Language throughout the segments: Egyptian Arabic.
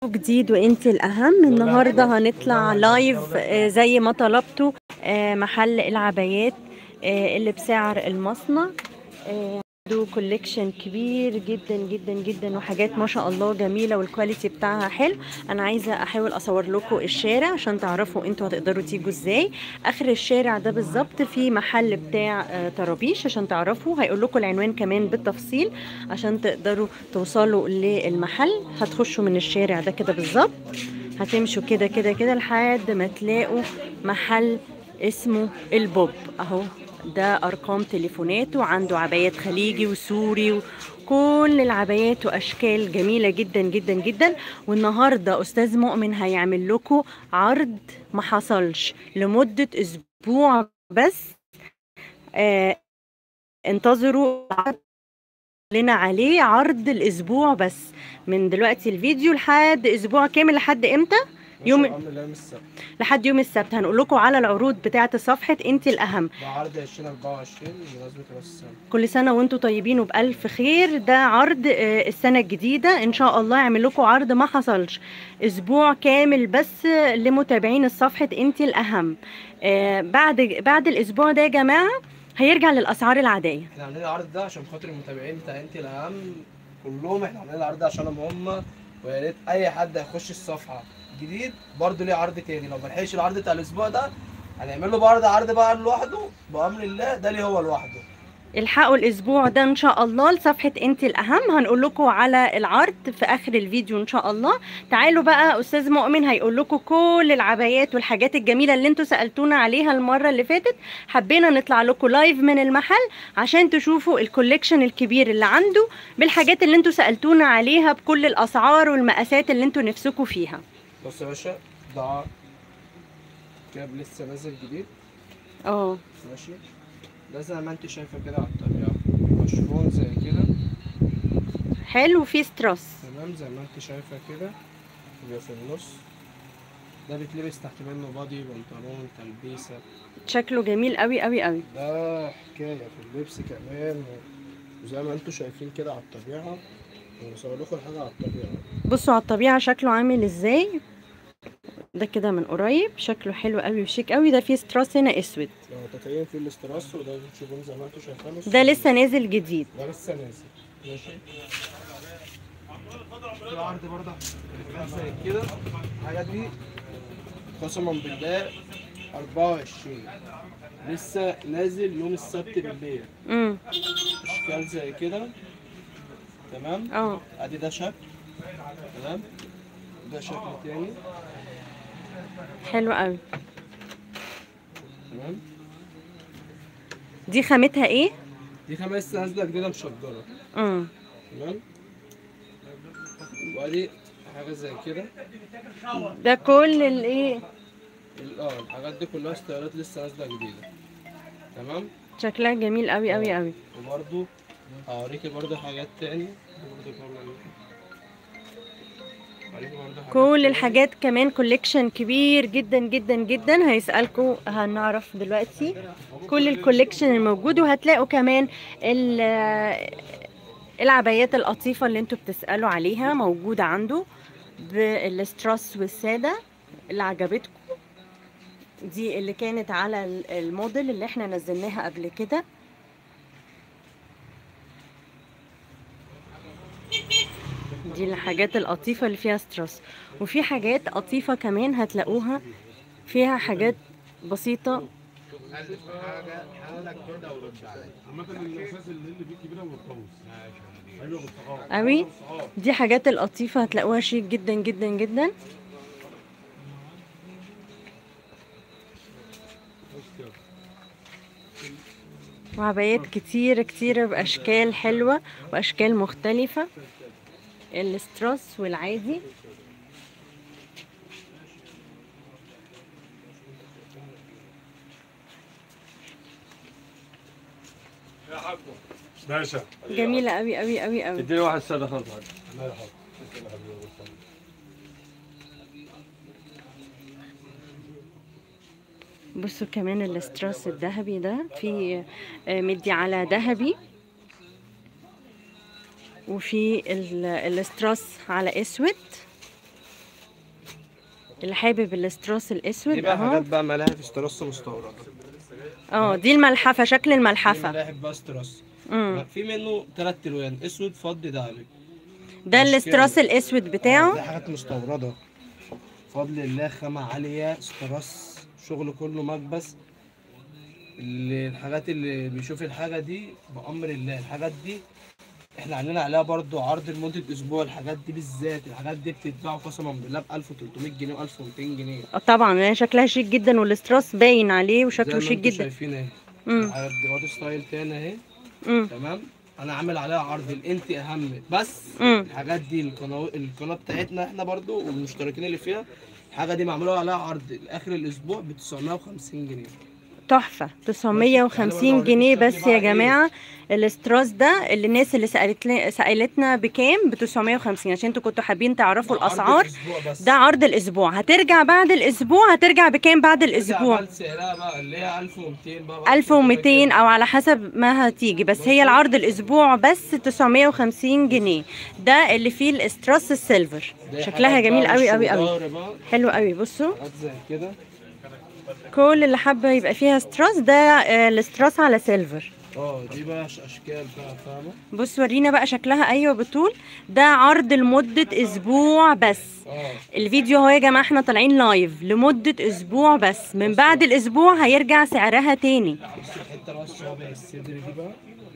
جديد وانت الاهم النهارده هنطلع لايف آه، زي ما طلبتوا آه، محل العبايات آه، اللي بسعر المصنع آه، عنده كوليكشن كبير جدا جدا جدا وحاجات ما شاء الله جميله والكواليتي بتاعها حلو انا عايزه احاول اصور لكم الشارع عشان تعرفوا انتوا هتقدروا تيجوا ازاي اخر الشارع ده بالظبط في محل بتاع آه، طرابيش عشان تعرفوا هيقول لكم العنوان كمان بالتفصيل عشان تقدروا توصلوا للمحل هتخشوا من الشارع ده كده بالظبط هتمشوا كده كده كده لحد ما تلاقوا محل اسمه البوب اهو ده ارقام تليفوناته عنده عبايات خليجي وسوري وكل العبايات واشكال جميله جدا جدا جدا والنهارده استاذ مؤمن هيعمل لكم عرض ما حصلش لمده اسبوع بس آه انتظروا العرض لنا عليه عرض الاسبوع بس من دلوقتي الفيديو لحد اسبوع كامل لحد امتى يوم- يوم عامل ايام السبت لحد يوم السبت هنقول لكم على العروض بتاعه صفحه انت الاهم ده عرض 2024 بمناسبة راس السنة كل سنه وانتم طيبين وبالف خير ده عرض آه، السنه الجديده ان شاء الله يعمل لكم عرض ما حصلش اسبوع كامل بس لمتابعين الصفحه انت الاهم آه، بعد بعد الاسبوع ده يا جماعه هيرجع للاسعار العاديه احنا عاملين العرض ده عشان خاطر المتابعين بتاع انت الاهم كلهم احنا عاملين العرض ده عشانهم هم ويا ريت اي حد هيخش الصفحة جديد برضه ليه عرض تاني لو ملحقش العرض بتاع الاسبوع ده هنعمل له بعرض عرض بقى لوحده بامر الله ده ليه هو لوحده الحقوا الاسبوع ده ان شاء الله لصفحه انت الاهم هنقول لكم على العرض في اخر الفيديو ان شاء الله تعالوا بقى استاذ مؤمن هيقول لكم كل العبايات والحاجات الجميله اللي انتوا سالتونا عليها المره اللي فاتت حبينا نطلع لكم لايف من المحل عشان تشوفوا الكوليكشن الكبير اللي عنده بالحاجات اللي انتوا سالتونا عليها بكل الاسعار والمقاسات اللي انتوا نفسكم فيها بص يا باشا ده كاب لسه نازل جديد اه ماشي ده زي ما انت شايفه كده على الطبيعة مشحون زي كده حلو في ستراس تمام زي ما انت شايفه كده يبقى في النص ده بيتلبس تحت منه بادي بنطلون تلبيسه شكله جميل قوي قوي قوي ده حكايه في اللبس كمان و- وزي ما انتوا شايفين كده على الطبيعه بصور لكم الحاجه على الطبيعه بصوا على الطبيعة شكله عامل ازاي ده كده من قريب شكله حلو قوي وشيك قوي ده فيه ستراس هنا اسود لو متخيلين في الاستراس وده بتشوفون زي ما انتوا شايفينه ده لسه نازل جديد ده لسه نازل ماشي في عرض برضه حاجات زي كده الحاجات دي قسما بالله 24 لسه نازل يوم السبت بالليل امم اشكال زي كده تمام اه ادي ده شكل تمام ده شكل تاني حلو قوي تمام دي خامتها ايه دي خامة لسه نازلة جديدة مشجرة امم تمام وادي حاجة زي كده ده كل الايه ال- اه الحاجات دي كلها ستايلات لسه نازلة جديدة تمام شكلها جميل قوي قوي قوي وبرضو هوريكي برضو حاجات تاني برضو كمان. هوريكي برضو حاجات كل تاني. الحاجات كمان كوليكشن كبير جدا جدا جدا هيسألكوا هنعرف دلوقتي كل الكوليكشن الموجود وهتلاقوا كمان ال- العبايات القطيفة اللي انتوا بتسألوا عليها موجودة عنده بالستراس والسادة اللي عجبتكم دي اللي كانت على ال- الموديل اللي احنا نزلناها قبل كده دي الحاجات القطيفة اللي فيها ستراس وفي حاجات قطيفة كمان هتلاقوها فيها حاجات بسيطة عامة الاساس اللي اللي فيه كبيره والقوس ايوه بالطاقه قوي دي حاجات القطيفة هتلاقوها شيك جدا جدا جدا وعبايات كتيرة كتيرة بأشكال حلوة وأشكال مختلفة الستراس والعادي باشا جميلة قوي قوي قوي قوي اديني واحد ساده خالص بصوا كمان الاستراس الذهبي ده في آه، مدي على ذهبي وفي ال- الاستراس على اسود اللي حابب الاستراس دي الاسود بقى اهو حاجات بقى ملاحف استرس مستورده اه دي الملحفه شكل دي الملحفه ملاحف بقى استرس امم في منه ثلاث الوان اسود فضي دهبي ده مش الاستراس كده. الاسود دي بتاعه حاجات مستورده بفضل الله خامه عاليه استرس شغل كله مكبس اللي الحاجات اللي بيشوف الحاجه دي بامر الله الحاجات دي احنا عاملين عليها برضو عرض لمده اسبوع الحاجات دي بالذات الحاجات دي بتتباع قسما بالله ب 1300 جنيه و 1200 جنيه اه طبعا هي شكلها شيك جدا والاستراس باين عليه زي وشكله ما شيك انتوا جدا شايفين اهي امم الحاجات دي برضه ستايل تاني اهي امم تمام انا عامل عليها عرض الانت اهم بس امم الحاجات دي القناه القناه بتاعتنا احنا برضو والمشتركين اللي فيها الحاجه دي معموله عليها عرض لاخر الاسبوع ب 950 جنيه تحفه 950 جنيه بس يا جماعه الاستراس ده اللي الناس اللي سالت لي سالتنا بكام ب 950 عشان انتوا كنتوا حابين تعرفوا عرض الاسعار الأسبوع بس. ده عرض الاسبوع هترجع بعد الاسبوع هترجع بكام بعد ترجع الاسبوع بقى لسعرها بقى اللي هي 1200 بقى 1200 او على حسب ما هتيجي بس هي العرض الاسبوع بس 950 جنيه ده اللي فيه الاستراس السيلفر دي شكلها حاجات جميل بقى قوي وش قوي قوي وظهر بقى، حلو قوي بصوا حاجات زي كده كل اللي حابه يبقى فيها ستراس ده آه، الاستراس على سيلفر اه دي بقى ش- اشكال بقى فاهمه بص ورينا بقى شكلها ايوه بطول ده عرض لمده اسبوع بس اه الفيديو اهو يا جماعه احنا طالعين لايف لمده اسبوع بس من بعد الاسبوع هيرجع سعرها تاني بص الحته بقى الصوابع الصدر دي بقى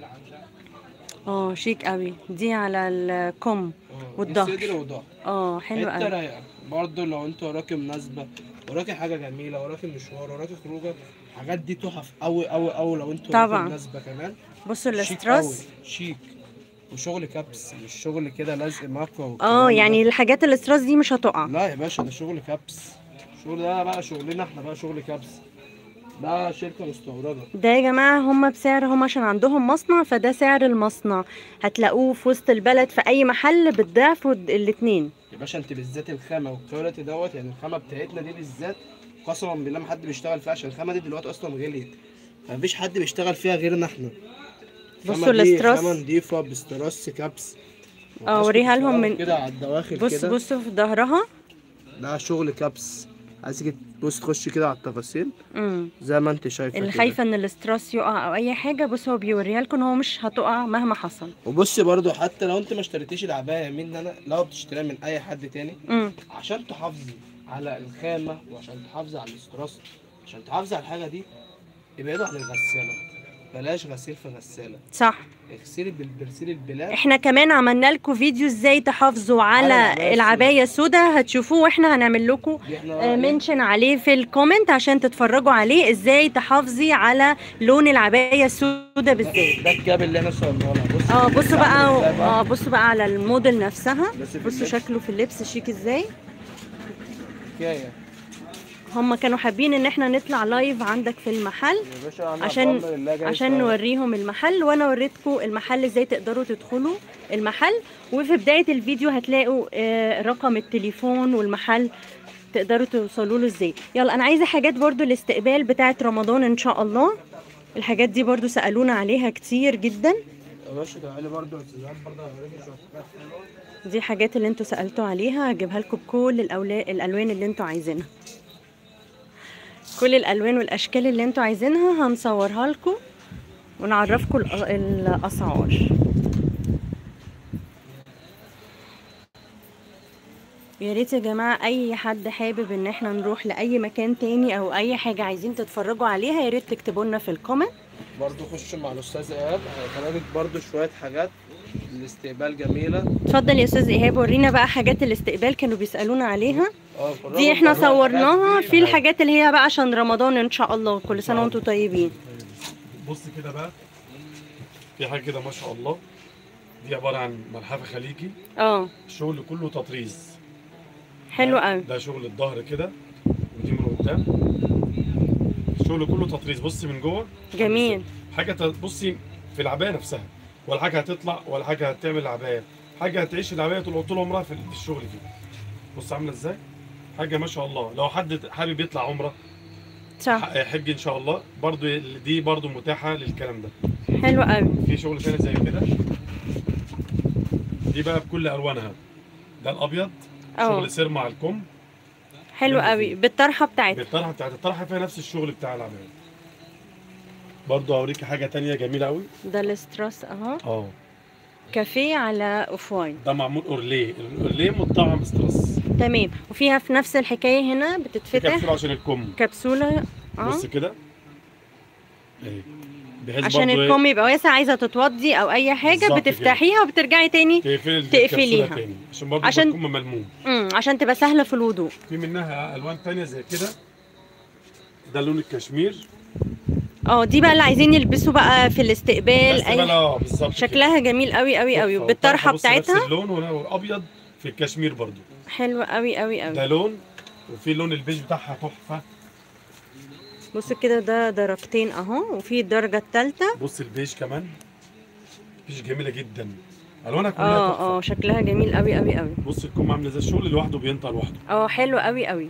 اه شيك قوي دي على الكم اه والظهر. الصدر والظهر اه حلو حته قوي رايقه برضه لو انت وراكي مناسبه وراكي حاجه جميله وراكي مشوار وراكي خروجه الحاجات دي تحف قوي قوي قوي لو انت طبعا. وراكي مناسبه كمان بصوا شيك الاستراس قوي شيك وشغل كبس مش شغل كده لزق ماركه والكلام اه ده. يعني الحاجات الاستراس دي مش هتقع لا يا باشا ده شغل كبس الشغل ده بقى شغلنا احنا بقى شغل كبس ده شركه مستورده ده يا جماعة هم بسعر هم عشان عندهم مصنع فده سعر المصنع هتلاقوه في وسط البلد في أي محل بالضعف والد- الاتنين يا باشا انت بالذات الخامه والكواليتي دوت يعني الخامه بتاعتنا دي بالذات قسما بالله ما حد بيشتغل فيها عشان الخامه دي دلوقتي اصلا غليت فمفيش حد بيشتغل فيها غيرنا احنا بصوا الخامة دي الاستراس. خامه نضيفه باستراس كبس اه، وبس وريها بتشتغل لهم من- كده على الدواخل بص كده بصوا في ظهرها ده شغل كبس عايزك تبص تخش كده على التفاصيل امم زي ما انت شايفه اللي كده. خايفة ان الاستراس يقع او اي حاجة بص هو بيوريها لكم ان هو مش هتقع مهما حصل وبص برضو حتى لو انت ما اشتريتيش العبايه مني انا لو بتشتريها من اي حد تاني امم عشان تحافظي على الخامه وعشان تحافظي على الاستراس عشان تحافظي على الحاجه دي ابعدوا عن الغساله بلاش غسيل في غساله صح اغسلي بالبرسيل البلاد احنا كمان عملنا لكم فيديو ازاي تحافظوا على على العباية العباية السوداء هتشوفوه واحنا هنعمل لكم دي احنا منشن عليه في الكومنت عشان تتفرجوا عليه ازاي تحافظي على لون العباية السوداء بالذات ده الكاب اللي احنا صورناه لها بص اه بصوا بقى عامل ازاي اه بصوا بقى على الموديل نفسها بس في بصوا اللبس. شكله في اللبس شيك ازاي حكايه هم كانوا حابين ان احنا نطلع لايف عندك في المحل يا باشا انا عشان بأمر الله جاي عشان صور. نوريهم المحل وانا وريتكم المحل ازاي تقدروا تدخلوا المحل وفي بداية الفيديو هتلاقوا آه، رقم التليفون والمحل تقدروا توصلوا له ازاي يلا انا عايزه حاجات برضو الاستقبال بتاعه رمضان ان شاء الله الحاجات دي برضو سالونا عليها كتير جدا يا باشا تعالي برضه التزامات برضه هوريكي شويه حاجات حلوه دي حاجات اللي انتوا سالتوا عليها هجيبها لكم بكل الأولا- الالوان اللي انتوا عايزينها كل الالوان والاشكال اللي انتوا عايزينها هنصورها لكم ونعرفكم الأ- الاسعار يا ريت يا جماعه اي حد حابب ان احنا نروح لاي مكان تاني او اي حاجه عايزين تتفرجوا عليها يا ريت تكتبوا لنا في الكومنت برضه خش مع الاستاذ ايهاب هيفرجك برضه شويه حاجات الاستقبال جميله اتفضل يا استاذ ايهاب ورينا بقى حاجات الاستقبال كانوا بيسالونا عليها اه دي احنا فرجوا صورناها الحاجات في دي. الحاجات اللي هي بقى عشان رمضان ان شاء الله كل سنه وانتم طيبين بص كده بقى في حاجه كده ما شاء الله دي عباره عن ملحفه خليجي اه الشغل كله تطريز حلو قوي ده شغل الظهر كده ودي من قدام الشغل كله تطريز بصي من جوه جميل حاجه ت- بصي في العبايه نفسها ولا حاجه هتطلع ولا حاجه هتعمل العبايه حاجه هتعيش العبايه طول طول عمرها في في الشغل فيه بص عامله ازاي حاجه ما شاء الله لو حد حابب يطلع عمره صح ح- حج ان شاء الله برضو دي برضو متاحه للكلام ده حلو قوي في شغل تاني زي كده دي بقى بكل الوانها ده الابيض اه شغل سير مع الكم حلو منه قوي فيه. بالطرحه بتاعتها بالطرحه بتاعت الطرحه فيها نفس الشغل بتاع العبايه برضو اوريكي حاجه تانية جميله قوي ده الاستراس اهو اه كافيه على اوف واين ده معمول اورليه الاورليه مطعم ستريس تمام وفيها في نفس الحكايه هنا في بتتفتح كبسوله عشان الكم كبسوله اه بص كده اهي بحيث عشان برضو إيه، الكم يبقى واسع عايزه تتوضي او اي حاجه بالظبط كده. بتفتحيها وبترجعي تاني تقفلي تقفليها. الكبسوله تاني عشان برضو عشان- عشان الكم ملموم امم عشان تبقى سهله في الوضوء في منها الوان تانية زي كده ده لون الكشمير اه دي بقى اللي عايزين يلبسوا بقى في الاستقبال بس بقى اي اه بالظبط شكلها جميل قوي قوي كده. قوي تحفة. وبالطرحه والطرحة بص نفس بتاعتها اللون والابيض في الكشمير برضو حلوه قوي قوي قوي ده لون وفي لون البيج بتاعها تحفه بصوا كده ده درجتين اهو وفي الدرجه الثالثه بص البيج كمان بيج جميله جدا الوانها كلها اه تحفه اه شكلها جميل قوي قوي قوي بص الكم عامله زي الشغل لوحده بينطق لوحده اه حلو قوي قوي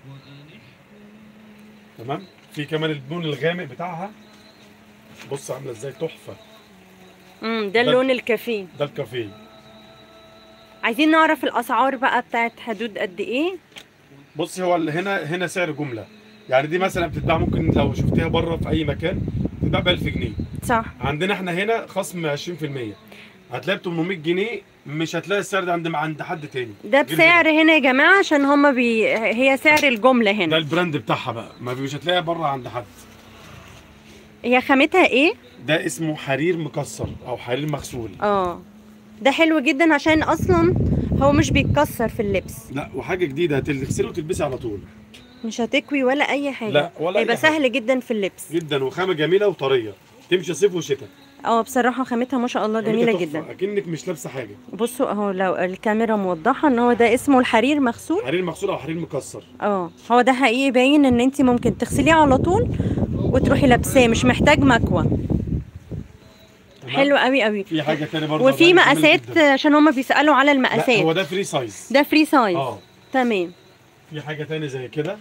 تمام في كمان اللون الغامق بتاعها بص عامله ازاي تحفه امم ده ده- اللون الكافيه ده الكافيه عايزين نعرف الاسعار بقى بتاعت حدود قد ايه بص هو ال- هنا هنا سعر جمله يعني دي مثلا بتتباع ممكن لو شفتيها بره في اي مكان بتتباع ب 1000 جنيه صح عندنا احنا هنا خصم 20% هتلاقي ب 800 جنيه مش هتلاقي السعر ده عند عند حد تاني ده غير بسعر هنا يا جماعه عشان هما بي هي سعر الجمله ده هنا البراند بتاعها بقى ما مش هتلاقيها بره عند حد هي خامتها ايه ده اسمه حرير مكسر او حرير مغسول اه ده حلو جدا عشان اصلا هو مش بيتكسر في اللبس لا وحاجه جديده هتغسله وتلبسي على طول مش هتكوي ولا اي حاجه لا، ولا أي هيبقى حاجة. سهل جدا في اللبس جدا وخامه جميله وطريه تمشي صيف وشتاء اه بصراحه خامتها ما شاء الله جميله خامتها جدا تحفة، اكنك مش لابسه حاجه بصوا اهو لو الكاميرا موضحه ان هو ده اسمه الحرير مغسول حرير مغسول او حرير مكسر اه هو ده حقيقي باين ان انت ممكن تغسليه على طول وتروحي لابساه مش محتاج مكوى تمام؟ حلو قوي قوي في حاجه تانية برضه وفي ألوان جميلة مقاسات جداً. عشان هما بيسالوا على لا هو المقاسات ده فري سايز ده فري سايز اه تمام في حاجه تانية زي كده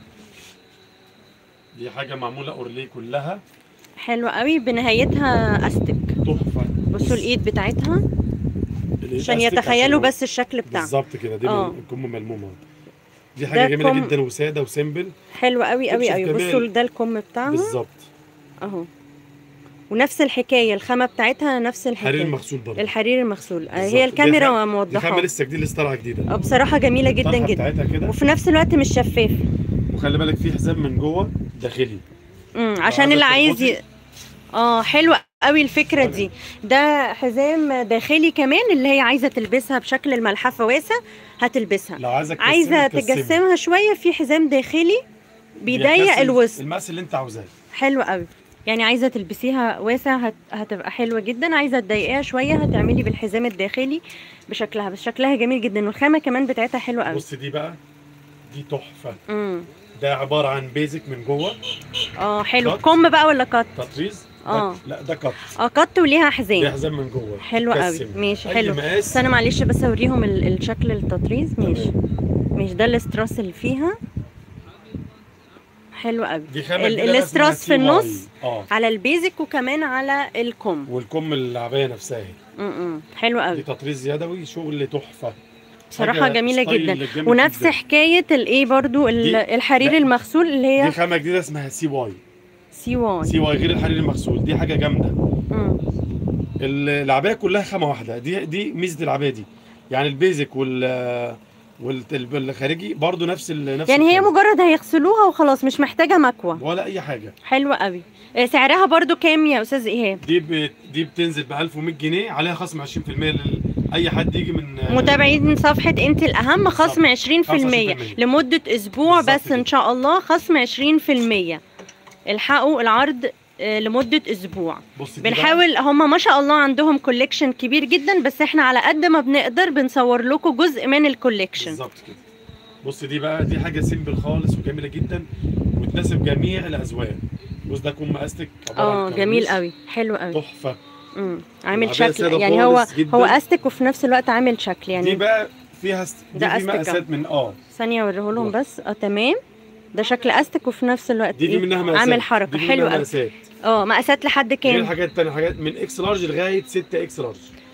دي حاجه معموله اورليه كلها حلو قوي بنهايتها استك تحفه بصوا الايد بتاعتها الإيد عشان أستك يتخيلوا هو- بس الشكل بتاعها بالظبط كده دي آه. من- الكم ملمومه دي حاجه ده جميله كم- جدا وساده وسيمبل حلو قوي قوي تمشي قوي في جمال. بصوا ده الكم بتاعها بالظبط اهو ونفس الحكايه الخامه بتاعتها نفس حرير الحكايه مغسول برضه الحرير المغسول آه، بالظبط. هي دي الكاميرا خام- دي خامه موضحه لسه جديد لسه طالعه جديده آه، بصراحه جميله جدا الطرحة جدا بتاعتها كده وفي نفس الوقت مش شفاف وخلي بالك في حزام من جوه داخلي امم عشان عايزة اللي عايز ي... تربطي. اه حلو قوي الفكره دي ده حزام داخلي كمان اللي هي عايزه تلبسها بشكل الملحفه واسع هتلبسها لو عايزه تكسمي عايزه تكسمي. تجسمها شويه في حزام داخلي بيضيق بيكسل الوسط المقاس اللي انت عاوزاه حلو قوي يعني عايزه تلبسيها واسع هت... هتبقى حلوه جدا عايزه تضيقيها شويه هتعملي بالحزام الداخلي بشكلها بس شكلها جميل جدا والخامه كمان بتاعتها حلوه قوي بص دي بقى دي تحفه امم ده عباره عن بيزك من جوه اه حلو كات. كم بقى ولا كات تطريز ده- آه. لا ده كت اه كات وليها ده حزام حزام من جوه حلو قوي تكسم. ماشي أي حلو مقاس بس انا معلش بس اوريهم ال- الشكل التطريز ماشي تمام. ماشي ده الاستراس اللي فيها حلو قوي دي خامه ال- جديدة بقى الاستراس اسمها في CY. النص. اه على البيزك وكمان على الكم والكم العبايه نفسها اهي م-م. حلو دي قوي تطريز يدوي شغل تحفه بصراحه حاجة جميله ستايل جدا جامد ونفس جداً. حكايه الايه برضو ال- دي- الحرير لا. المغسول اللي دي هي خامه جديده اسمها سي واي سي واي سي واي غير الحرير المغسول دي حاجه جامده م. ال- العبايه كلها خامه واحده دي دي ميزه العبايه دي يعني البيزك وال والخارجي برضو نفس ال... نفس يعني هي الخامة. مجرد هيغسلوها وخلاص مش محتاجه مكوى ولا اي حاجه حلوه قوي آه، سعرها برضو كام يا استاذ ايهاب دي ب... دي بتنزل ب 1100 جنيه عليها خصم 20% لاي حد يجي من متابعين صفحة انت الأهم خصم 20% 25%. لمدة أسبوع بالظبط بس إن كده. شاء الله خصم 20% الحقوا العرض آه، لمدة أسبوع بص دي بقى. بنحاول هم ما شاء الله عندهم كوليكشن كبير جدا بس احنا على قد ما بنقدر بنصور لكم جزء من الكوليكشن بالظبط كده بص دي بقى دي حاجه سيمبل خالص وجميله جدا وتناسب جميع الاذواق بص ده كم استك عبارة اه عن جميل كرانيش. قوي حلو قوي تحفه مم. عامل العباية شكل سادة يعني هو خالص جداً. هو استك وفي نفس الوقت عامل شكل دي يعني بقى فيها ست... ده دي في أستك مقاسات من اه ثانية اوريه لهم الله. بس اه تمام ده شكل استك وفي نفس الوقت دي في إيه؟ منها مقاسات عامل حركة دي في حلو منها قوي مقاسات اه مقاسات لحد غير كام الحاجات التانية حاجات من اكس لارج لغايه 6 اكس لارج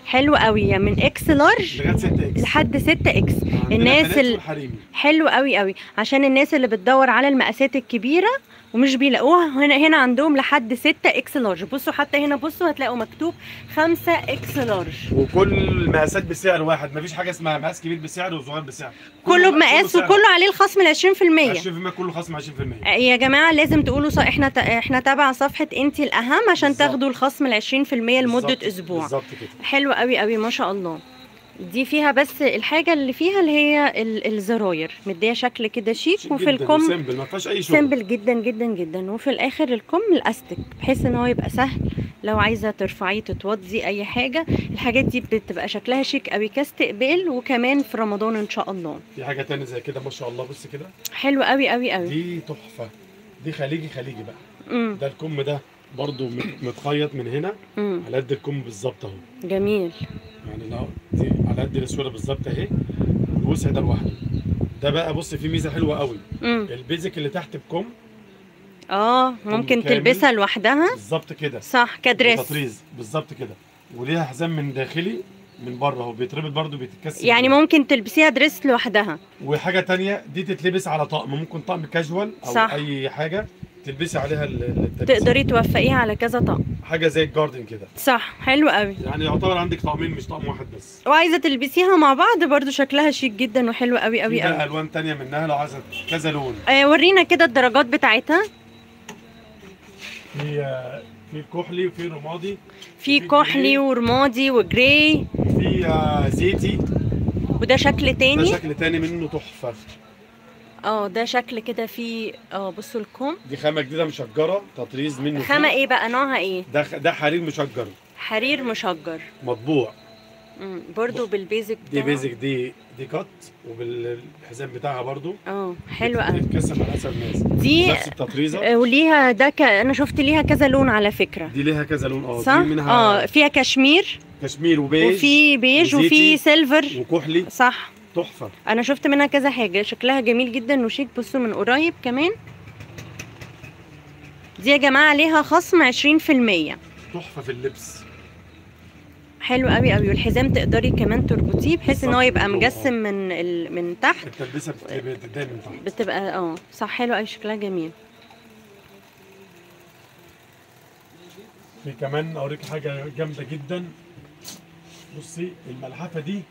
حلو قوي من اكس لارج لغايه 6 اكس لحد 6 اكس عندنا الناس بنات ال- والحريمي. حلو قوي قوي عشان الناس اللي بتدور على المقاسات الكبيره ومش بيلاقوها هنا هنا عندهم لحد 6 اكس لارج بصوا حتى هنا بصوا هتلاقوا مكتوب 5 اكس لارج وكل المقاسات بسعر واحد مفيش حاجه اسمها مقاس كبير بسعر وصغير بسعر كله بمقاس سعر. وكله عليه الخصم ال 20% 20% كله خصم 20% يا جماعه لازم تقولوا ص... احنا ت... احنا تابع صفحه انت الاهم عشان بالظبط. تاخدوا الخصم ال 20% لمده بالظبط- اسبوع بالظبط كده حلو قوي قوي ما شاء الله دي فيها بس الحاجه اللي فيها اللي هي ال- الزراير مديه شكل كده شيك شيك وفي جداً الكم وسيمبل ما فيهاش اي شغل سيمبل جدا جدا جدا وفي الاخر الكم الاستك بحيث ان هو يبقى سهل لو عايزه ترفعيه تتوضي اي حاجه الحاجات دي بتبقى شكلها شيك قوي كاستقبال وكمان في رمضان ان شاء الله في حاجه تانية زي كده ما شاء الله بص كده حلو قوي قوي قوي دي تحفه دي خليجي خليجي بقى امم ده الكم ده برضو مت- متخيط من هنا امم على قد الكم بالظبط اهو جميل يعني لو دي على قد الاسوره بالظبط اهي الوسع ده لوحده ده بقى بص فيه ميزه حلوه قوي امم البيزك اللي تحت بكم اه ممكن كامل. تلبسها لوحدها بالظبط كده صح كدريس تطريز بالظبط كده وليها حزام من داخلي من بره اهو بيتربط برضو بيتكسر يعني ممكن تلبسيها دريس لوحدها وحاجه تانية دي تتلبس على طقم ممكن طقم كاجوال او صح. اي حاجه تلبسي عليها ال- التلبيسة. تقدري توفقيها على كذا طقم حاجه زي الجاردن كده صح حلو قوي يعني يعتبر عندك طقمين مش طقم واحد بس وعايزه تلبسيها مع بعض برضو شكلها شيك جدا وحلو قوي في قوي بقى قوي الوان تانية منها لو عايزه كذا لون آه ورينا كده الدرجات بتاعتها في آه، في كحلي وفي رمادي في في كحلي جراي. ورمادي وجراي في آه، زيتي وده شكل ده تاني شكل تاني منه تحفه اه ده شكل كده فيه اه بصوا الكم دي خامه جديده مشجره تطريز منه خامة فيه. ايه بقى نوعها ايه ده خ- ده حرير مشجر حرير مشجر مطبوع مم. برضو بالبيزك دي بتاعه. بيزك دي دي كات وبالحزام بتاعها برضو اه حلو قوي بتتقسم على حسب الناس دي نفس التطريزه آه، وليها ده ك... انا شفت ليها كذا لون على فكرة دي ليها كذا لون اه صح دي منها اه فيها كشمير كشمير وبيج وفي بيج وفي وزيتي. سيلفر وكحلي صح تحفه انا شفت منها كذا حاجه شكلها جميل جدا وشيك بصوا من قريب كمان دي يا جماعه عليها خصم 20% تحفه في اللبس حلو قوي قوي والحزام تقدري كمان تربطيه بحيث ان هو بالظبط، يبقى من جوه، مجسم من ال... من تحت التلبسه بتت- بتتضايق من تحت بتبقى اه صح حلو قوي شكلها جميل في كمان اوريك حاجه جامده جدا بصي الملحفه دي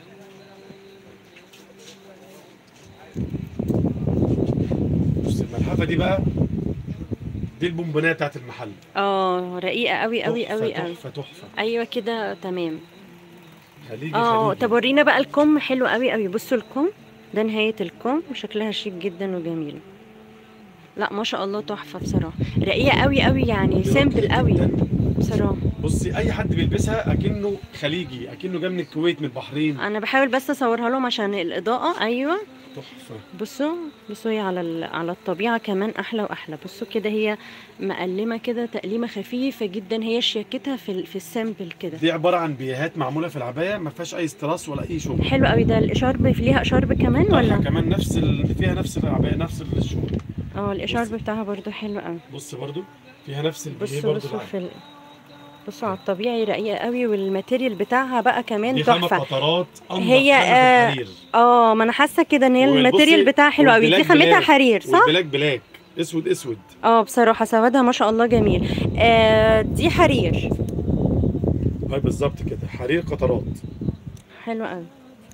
بصي الملحفه دي بقى دي البونبونيه بتاعت المحل اه رقيقه قوي قوي تحفة، قوي قوي تحفه تحفه ايوه كده تمام خليجي اه خليجي طب ورينا بقى الكم حلو قوي قوي بصوا الكم ده نهايه الكم وشكلها شيك جدا وجميل لا ما شاء الله تحفه بصراحه رقيقه قوي قوي يعني سيمبل قوي جداً. بصراحه بصي اي حد بيلبسها اكنه خليجي اكنه جاي من الكويت من البحرين انا بحاول بس اصورها لهم عشان الاضاءه ايوه تحفه بصوا بصوا هي على ال- على الطبيعه كمان احلى واحلى بصوا كده هي مقلمه كده تقليمه خفيفه جدا هي شياكتها في ال- في السامبل كده دي عباره عن بيهات معموله في العبايه ما فيهاش اي استراس ولا اي شغل حلو قوي ده الاشارب ليها اشارب كمان طرحة ولا كمان نفس ال... فيها نفس العبايه نفس الشغل اه الاشارب بصي. بتاعها برضو حلو قوي بص برضو فيها نفس البيه بصوا برضو بصوا العادي. في ال... بصوا على الطبيعي رقيقه قوي والماتيريال بتاعها بقى كمان دي خامة تحفه قطرات أنضف هي، خامة في آه، الحرير اه ما انا حاسه كده ان هي وبصي، الماتيريال بتاعها حلو قوي دي والبلاك خامتها بلاك. حرير صح والبلاك بلاك اسود اسود اه بصراحه سوادها ما شاء الله جميل آه دي حرير هاي بالظبط كده حرير قطرات حلو قوي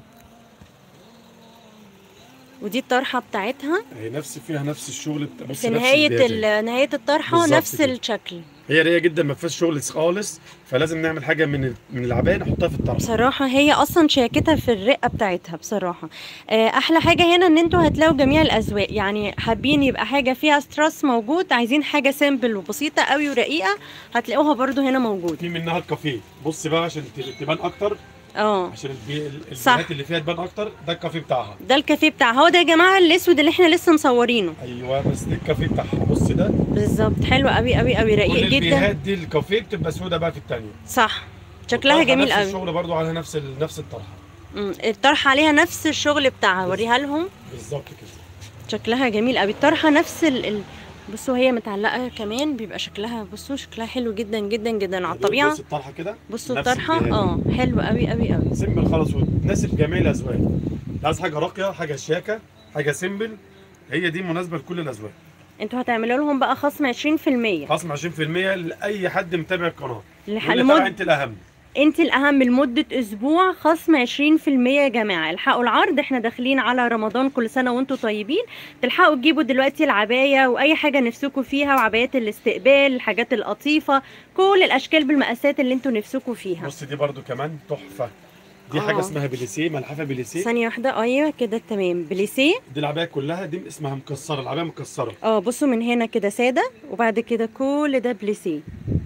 ودي الطرحه بتاعتها هي نفس فيها نفس الشغل بتاع بص في نفس نهايه البيهات ال- نهايه الطرحه بالظبط نفس كده. الشكل هي رايقه جدا ما فيهاش شغل خالص فلازم نعمل حاجه من ال- من العبايه نحطها في الطرح بصراحة هي أصلا شياكتها في الرقة بتاعتها بصراحة آه، أحلى حاجة هنا إن انتوا هتلاقوا جميع الأذواق يعني حابين يبقى حاجة فيها ستراس موجود عايزين حاجة سيمبل وبسيطة قوي ورقيقة هتلاقوها برضو هنا موجود في منها الكافيه بص بقى عشان ت- تبان اكتر اه عشان البي... ال- صح. البيهات اللي فيها تبان اكتر ده الكافيه بتاعها ده الكافيه بتاعها هو ده يا جماعة الأسود اللي احنا لسه مصورينه ايوه بس دي الكافيه بتاعها بص ده بالظبط حلو قوي قوي قوي كل رقيق جدا البيهات دي الكافيه بتبقى سودا بقى في الثانيه صح شكلها جميل نفس قوي الشغل برضو على نفس ال... نفس الطرحه مم، الطرحة عليها نفس الشغل بتاعها وريها لهم بالظبط كده شكلها جميل قوي الطرحة نفس ال... ال... بصوا هي متعلقه كمان بيبقى شكلها بصوا شكلها حلو جدا جدا جدا على الطبيعه بص الطرحه كده بصوا نفس الطرحه الجهاز. اه حلو قوي قوي قوي سيمبل خالص وتناسب جميع الاذواق عايز حاجه راقيه حاجه شياكه حاجه سيمبل هي دي مناسبه لكل الاذواق انتوا هتعملوا لهم بقى خصم 20% خصم 20% لاي حد متابع القناه لح- واللي تابع لمد انت الاهم انت الاهم لمده اسبوع خصم 20% يا جماعه الحقوا العرض احنا داخلين على رمضان كل سنه وانتم طيبين تلحقوا تجيبوا دلوقتي العبايه واي حاجه نفسكم فيها وعبايات الاستقبال الحاجات القطيفه كل الاشكال بالمقاسات اللي انتوا نفسكم فيها بص دي برضو كمان تحفه دي حاجه آه. اسمها بليسيه ملحفه بليسيه ثانيه واحده ايوه كده تمام بليسيه دي العبايه كلها دي اسمها مكسره العبايه مكسره اه بصوا من هنا كده ساده وبعد كده كل ده بليسيه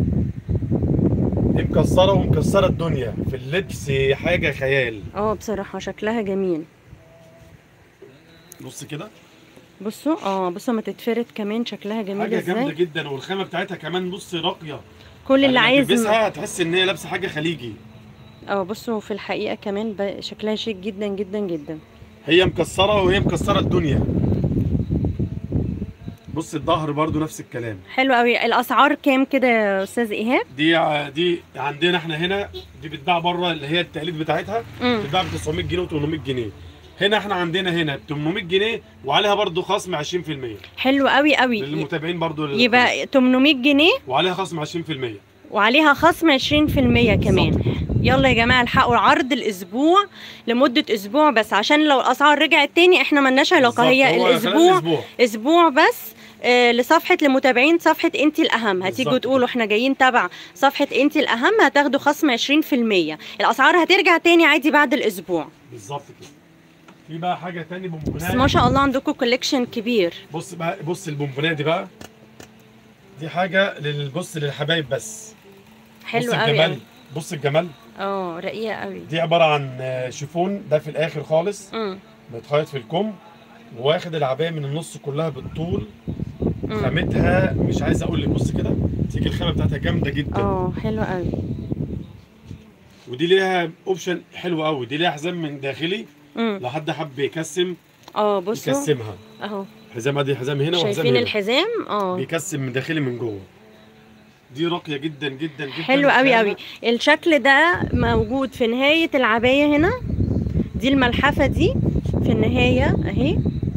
دي مكسره ومكسره الدنيا في اللبس حاجه خيال اه بصراحه شكلها جميل بص كده بصوا اه بصوا ما تتفرد كمان شكلها جميل حاجه جامده ازاي جدا والخامه بتاعتها كمان بص راقيه كل اللي يعني عايز تلبسها تحس ان هي لابسه حاجه خليجي اه بصوا في الحقيقه كمان ب- شكلها شيك جدا جدا جدا هي مكسره وهي مكسره الدنيا بص الظهر برضو نفس الكلام حلو قوي الاسعار كام كده يا استاذ ايهاب دي ع- دي عندنا احنا هنا دي بتتباع بره اللي هي التقليد بتاعتها امم بتتباع ب 900 جنيه و800 جنيه هنا احنا عندنا هنا ب 800 جنيه وعليها برضو خصم 20% حلو قوي قوي للمتابعين برضو لل- يبقى 800 جنيه وعليها خصم 20% وعليها خصم 20% كمان بالظبط. يلا يا جماعه الحقوا عرض الاسبوع لمده اسبوع بس عشان لو الاسعار رجعت تاني احنا ملناش علاقه بالظبط. هي هو خلال الاسبوع الاسبوع اسبوع بس آه، لصفحه لمتابعين صفحه انت الاهم هتيجوا بالظبط. تقولوا احنا جايين تبع صفحه انت الاهم هتاخدوا خصم 20% الاسعار هترجع تاني عادي بعد الاسبوع بالظبط كده في بقى حاجه تاني بس بونبونات ما شاء الله عندكم كوليكشن كبير بص بقى بص البونبونات دي بقى دي حاجه للبص للحبايب بس حلو بص قوي الجمال قوي بص الجمال اه رقيقه قوي دي عباره عن آه، شيفون ده في الاخر خالص امم متخيط في الكم واخد العبايه من النص كلها بالطول أمم. خامتها مش عايز اقول لك بص كده تيجي الخامه بتاعتها جامده جدا اه حلو قوي ودي ليها اوبشن حلو قوي دي ليها حزام من داخلي امم لو حد حب يكسم اه بصوا يكسمها اهو حزام دي حزام هنا وحزام شايفين هنا الحزام اه بيكسم من داخلي من جوه دي راقيه جدا جدا جدا حلو قوي الخامة. قوي الشكل ده موجود في نهاية العباية هنا دي الملحفة دي في النهاية اهي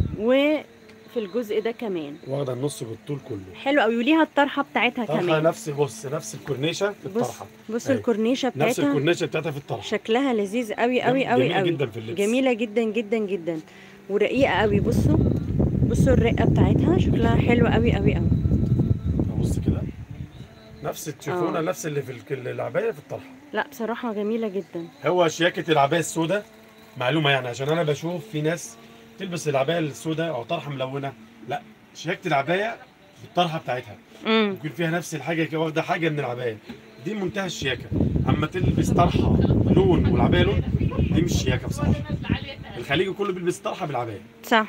وفي الجزء ده كمان واخده النص بالطول كله حلو قوي وليها الطرحة بتاعتها طرحه كمان نفس بص نفس الكورنيشه في بص الطرحه بص أهي. الكورنيشة نفس بتاعتها الكورنيشه بتاعتها في الطرحه شكلها لذيذ قوي قوي قوي جميله قوي جدا في اللبس جميلة جدا جدا جدا ورقيقة قوي بصوا بصوا الرقة بتاعتها شكلها حلو قوي قوي قوي بص كده نفس الشيفونه آه. نفس اللي في الك- العبايه في الطرحه لا بصراحة جميلة جدا هو شياكه العبايه السوداء معلومه يعني عشان انا بشوف في ناس تلبس العبايه السوداء او طرحه ملونه لا شياكه العبايه بالطرحه بتاعتها امم يكون فيها نفس الحاجه كده واخده حاجه من العبايه دي منتهى الشياكه اما تلبس طرحه لون والعبايه لون دي مش شياكه بصراحه الخليجي كله بيلبس طرحه بالعبايه صح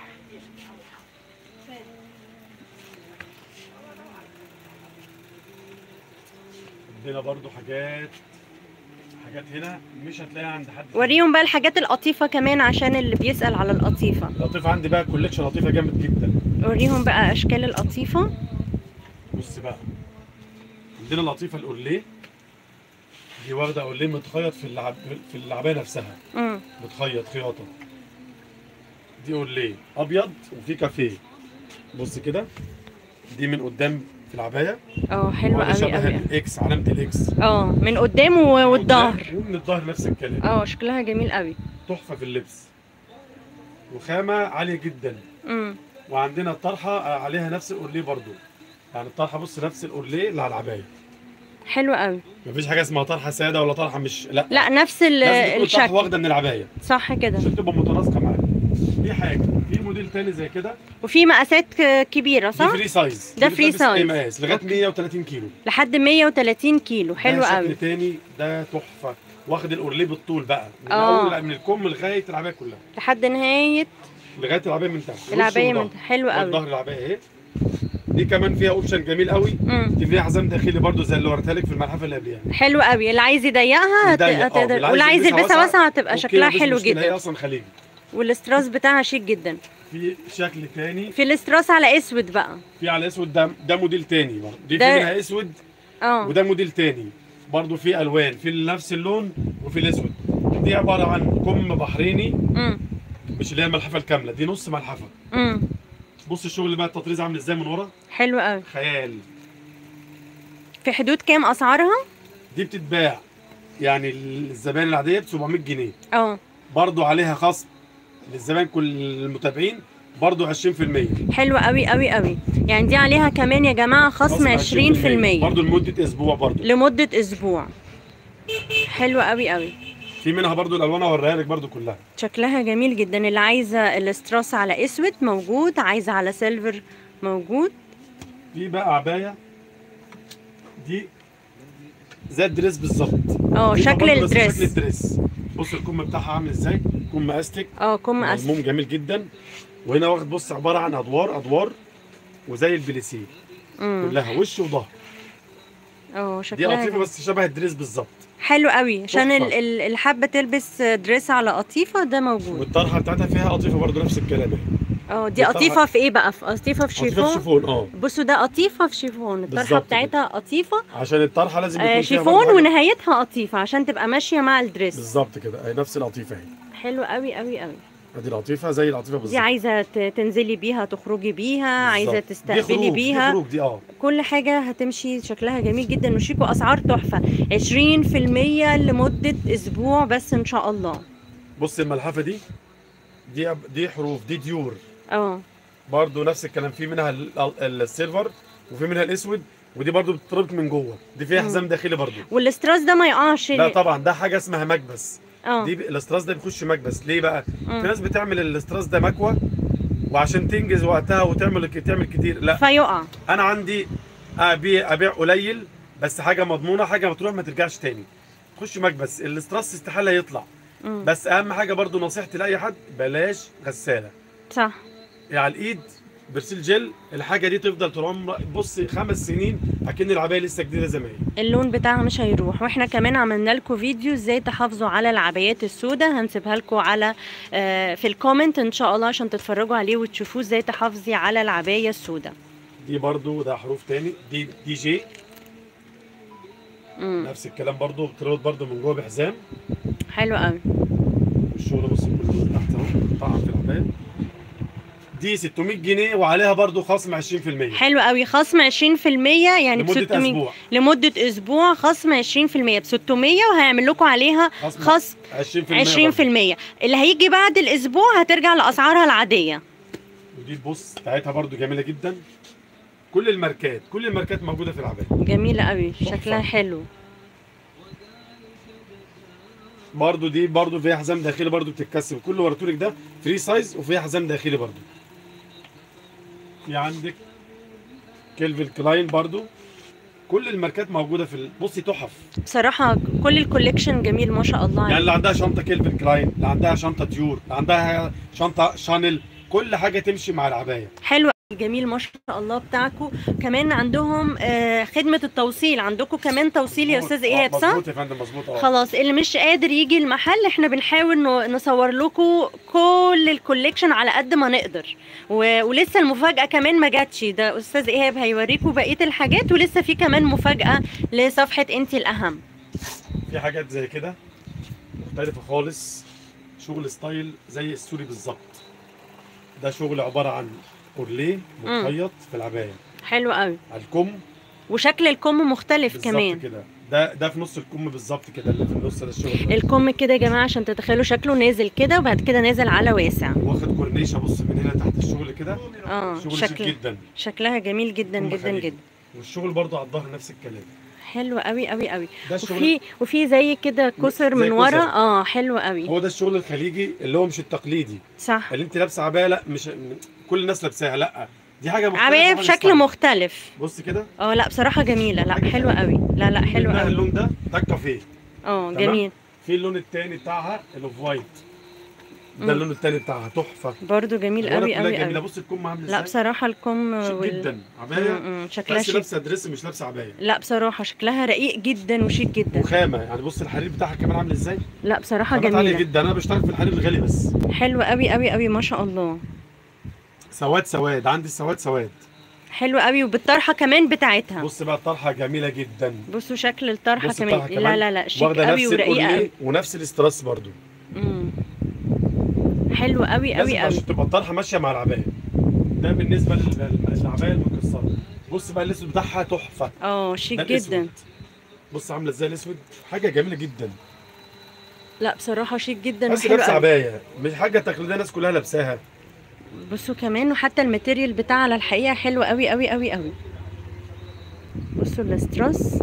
عندنا برضو حاجات حاجات هنا مش هتلاقيها عند حد تاني. وريهم بقى الحاجات القطيفة كمان عشان اللي بيسأل على القطيفة لطيفه عندي بقى كوليكشن لطيفه جامد جدا وريهم بقى اشكال القطيفة بص بقى عندنا لطيفه الاورليه دي واخده اورليه متخيط في اللعب في العبايه نفسها امم متخيط خياطه دي اورليه ابيض وفي كافيه بص كده دي من قدام في العبايه اه حلو واخدة قوي شبه قوي الاكس علامه الاكس اه من قدام و- والظهر قدام ومن الظهر نفس الكلام اه شكلها جميل قوي تحفه في اللبس وخامه عاليه جدا امم وعندنا الطرحه عليها نفس الاورليه برضو يعني الطرحه بص نفس الاورليه اللي على العبايه حلو قوي مفيش حاجه اسمها طرحه ساده ولا طرحه مش لا لا نفس ال- لازم تكون الطرحه الشكل واخده من العبايه صح كده عشان تبقى متناسقه معاك دي حاجه في موديل تاني زي كده وفي مقاسات ك- كبيرة دي صح فري سايز ده دي فري بتلبس أي سايز. مقاس لغايه أوكي. 130 كيلو لحد 130 كيلو حلو ده قوي شكل تاني ده تحفه واخد الاورليه بالطول بقى من آه. اول من الكم لغايه العبايه كلها لحد نهاية لغايه العبايه من تحت العباية وش من وظهر. حلو قوي والظهر العبايه اهي دي كمان فيها اوبشن جميل قوي امم دي فيها حزام داخلي برضو زي اللي وريتها لك في الملحفه اللي قبليها حلو قوي اللي عايز يضيقها هت- يضيق، آه، هتقدر واللي واللي عايز يلبسها واسعة، واسعة هتبقى أوكي، شكلها مفيش حلو مشكلة، هي جدا اصلا خليجي والاستراس بتاعها شيك جدا في شكل تاني في الاستراس على اسود بقى في على اسود ده ده موديل تاني برضه دي في ده- منها اسود اه وده موديل تاني برضه في الوان في نفس اللون وفي الاسود دي عباره عن كم بحريني امم مش اللي هي الملحفه الكامله دي نص ملحفه امم بص الشغل بقى التطريز عامل ازاي من ورا حلو قوي خيال في حدود كام اسعارها دي بتتباع يعني الزبائن العاديه ب 700 جنيه اه برضه عليها خصم للزبائن كل المتابعين برضه 20% حلو قوي قوي قوي يعني دي عليها كمان يا جماعه خصم 20% برضه لمده اسبوع برضه لمده اسبوع حلو قوي قوي في منها برضه الالوان هوريها لك برضه كلها شكلها جميل جدا اللي عايزه الاستراس على اسود موجود عايزه على سيلفر موجود في بقى عبايه دي زي الدريس بالظبط اه دي شكل برضه بس شكل الدريس الدريس بص الكم بتاعها عامل ازاي كم استك اه كم أس... مضموم جميل جدا وهنا واخد بص عباره عن ادوار ادوار وزي البليسيه مم. كلها وش وظهر اه دي شكلها قطيفه جميل. بس شبه الدريس بالظبط حلو قوي عشان ال- تحفة. ال- اللي حابه تلبس دريس على قطيفه ده موجود والطرحه بتاعتها فيها قطيفه برضه نفس الكلام اهي اه دي والطرحة- قطيفه في ايه بقى في قطيفه في قطيفه في شيفون شيفون اه بصوا ده قطيفه في شيفون الطرحه بالظبط بتاعتها قطيفه عشان الطرحه لازم يكون آه فيها شيفون برضه حاجة- ونهايتها قطيفه عشان تبقى ماشيه مع الدريس بالظبط كده اهي نفس القطيفه اهي حلو قوي قوي قوي ادي القطيفه زي القطيفه دي بالظبط عايزه ت- تنزلي بيها تخرجي بيها عايزه بالظبط. دي تستقبلي خروج دي بيها خروج دي اه كل حاجة هتمشي شكلها جميل جدا وشيك وأسعار تحفة 20% لمدة أسبوع بس إن شاء الله بص الملحفه دي دي دي حروف دي ديور اه برضه نفس الكلام في منها ال- ال- السيلفر وفي منها الاسود ودي برضه بتتربط من جوه دي فيها مم. حزام داخلي برضه والاستراس ده ما يقعش لا طبعا ده حاجه اسمها مكبس اه دي ب- الاستراس ده بيخش مكبس ليه بقى مم. في ناس بتعمل الاستراس ده مكوى وعشان تنجز وقتها وتعمل تعمل كتير لا فيقع انا عندي ابيع ابيع قليل بس حاجه مضمونه حاجه بتروح ما ترجعش تاني تخش مكبس الاستراس استحاله يطلع مم. بس اهم حاجه برضو نصيحتي لاي حد بلاش غساله صح يعني على الايد برسيل جل الحاجه دي تفضل طول عمرك بص خمس سنين اكن العبايه لسه جديده زي ما هي اللون بتاعها مش هيروح واحنا كمان عملنا لكم فيديو ازاي تحافظوا على العبايات السوداء هنسيبها لكم على آه، في الكومنت ان شاء الله عشان تتفرجوا عليه وتشوفوه ازاي تحافظي على العباية السوداء دي برضو ده حروف تاني دي دي جي مم. نفس الكلام برضو بتربط برضو من جوه بحزام حلو قوي الشغل بص كله تحت اهو طبعا في العبايه دي 600 جنيه وعليها برضو خصم 20% حلو قوي خصم 20% يعني ب لمده 600 اسبوع لمدة أسبوع خصم 20% ب 600 وهيعمل لكم عليها خصم خصم 20% 20% برضو. اللي هيجي بعد الأسبوع هترجع لأسعارها العادية ودي البص بتاعتها برضو جميله جدا كل الماركات كل الماركات موجوده في العبايه جميلة قوي تحفة. شكلها حلو برضو دي برضو فيها حزام داخلي برضو بتتكسب كل وراتولك ده فري سايز وفيها حزام داخلي برضو في عندك كيلفن كلاين برضو كل الماركات موجوده في ال- بصي تحف بصراحة كل الكوليكشن جميل ما شاء الله يعني عليه اللي عندها شنطه كيلفن كلاين اللي عندها شنطه ديور اللي عندها شنطه شانيل كل حاجه تمشي مع العبايه حلو جميل ما شاء الله بتاعكم كمان عندهم آه، خدمة التوصيل عندكم كمان توصيل يا أستاذ إيهاب صح؟ مظبوط يا فندم مظبوط اه خلاص اللي مش قادر يجي المحل احنا بنحاول ن- نصور لكم كل الكوليكشن على قد ما نقدر و... ولسه المفاجأة كمان ما جاتش ده استاذ ايهاب هيوريكم بقية الحاجات ولسه في كمان مفاجأة لصفحة انت الاهم في حاجات زي كده مختلفه خالص شغل ستايل زي السوري بالظبط ده شغل عباره عن اورليه متخيط في العبايه حلو قوي على الكم وشكل الكم مختلف بالظبط كمان كده ده ده في نص الكم بالظبط كده اللي في النص ده الشغل ده. الكم كده يا جماعة عشان تتخيلوا شكله نازل كده وبعد كده نازل على واسع واخد كورنيشه بص من هنا تحت الشغل كده اه شغل شيك شكل جدا شكلها جميل جدا كم جدا خليجي. جدا والشغل برضو على الظهر نفس الكلام حلو قوي قوي قوي ده الشغل وفي وفي زي كده كسر زي من ورا كسر. اه حلو قوي هو ده الشغل الخليجي اللي هو مش التقليدي صح اللي انت لابسه عبايه لا مش كل الناس لابساها لا دي حاجه مختلفه عباية عن بشكل الستايل. مختلف بص كده اه لا بصراحة جميلة لا حاجة حلوة قوي لا لا حلوة منها قوي اللون ده ده الكافيه اه تمام؟ جميل في اللون التاني بتاعها الاوف وايت ده اللون التاني بتاعها تحفه برضو جميل الورق قوي كلها قوي جميله قوي بص الكم عامل لا ازاي بصراحة الكم شيك وال... جدا م- عبايه م، شكلها بس شيك لابسه دريس مش لابسه عبايه لا بصراحة شكلها رقيق جدا وشيك جدا وخامه يعني بص الحرير بتاعها كمان عامل ازاي لا بصراحة خامات عاليه جميلة جدا انا بشتغل في الحرير الغالي بس حلوة قوي قوي قوي ما شاء الله سواد سواد عندي السواد سواد حلوة قوي وبالطرحة كمان بتاعتها بص بقى الطرحه جميله جدا بصوا شكل الطرحة بص كمان. الطرحة لا كمان لا لا شيك واخده قوي نفس ورقيقة الاورليه قوي ونفس الاستراس برضو مم. حلوة قوي لازم قوي قوي عشان تبقى الطرحه ماشيه مع العبايه ده بالنسبه لل- للعبايه المكسره بص بقى الاسود بتاعها تحفه اه شيك ده جدا الاسود بص عامله ازاي الاسود حاجه جميله جدا لا بصراحة شيك جدا بس وحلوة لابسه قوي عبايه مش حاجه تقليديه الناس كلها لابساها بصوا كمان وحتى الماتيريال بتاعها على الحقيقة حلوة قوي قوي قوي قوي بصوا الاستراس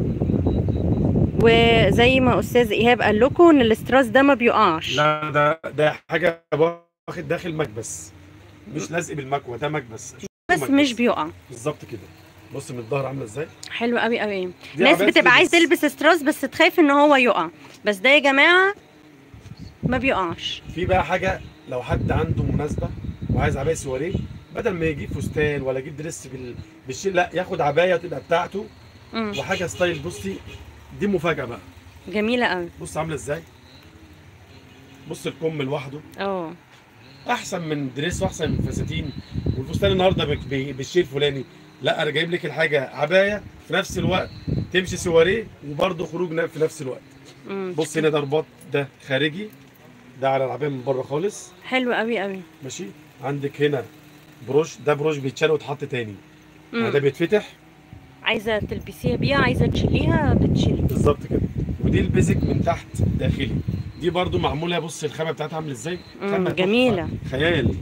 وزي ما استاذ ايهاب قال لكم ان الاستراس ده ما بيقعش لا ده ده حاجه واخد داخل مكبس مش لازق بالمكوه ده مكبس بس مش بيقع بالظبط كده بص من الظهر عامله ازاي حلو قوي قوي دي ناس عباية بتبقى عايز تلبس. تلبس استراس بس تخاف ان هو يقع بس ده يا جماعة ما بيقعش في بقى حاجه لو حد عنده مناسبه وعايز عبايه سواريه بدل ما يجيب فستان ولا يجيب دريس بال... بالشيء لا ياخد عبايه تبقى بتاعته مم. وحاجه ستايل بصي دي مفاجاه بقى جميلة قوي بص عامله ازاي بص الكم لوحده اه احسن من دريس واحسن من فساتين والفستان النهارده بك- ب- بالشيء الفلاني لا انا جايب لك الحاجه عبايه في نفس الوقت تمشي سواريه وبرده خروج ن- في نفس الوقت مم. بص هنا ده رباط ده خارجي ده على العبايه من بره خالص حلو قوي قوي ماشي عندك هنا بروش ده بروش بيتشال ويتحط تاني يعني ده مم. بيتفتح عايزة تلبسيها بيها عايزة تشيليها بتشيلي بالظبط كده ودي البيزك من تحت داخلي دي برضو معموله بص الخامه بتاعتها عامله ازاي مم، خامة تحفة. جميلة. خيال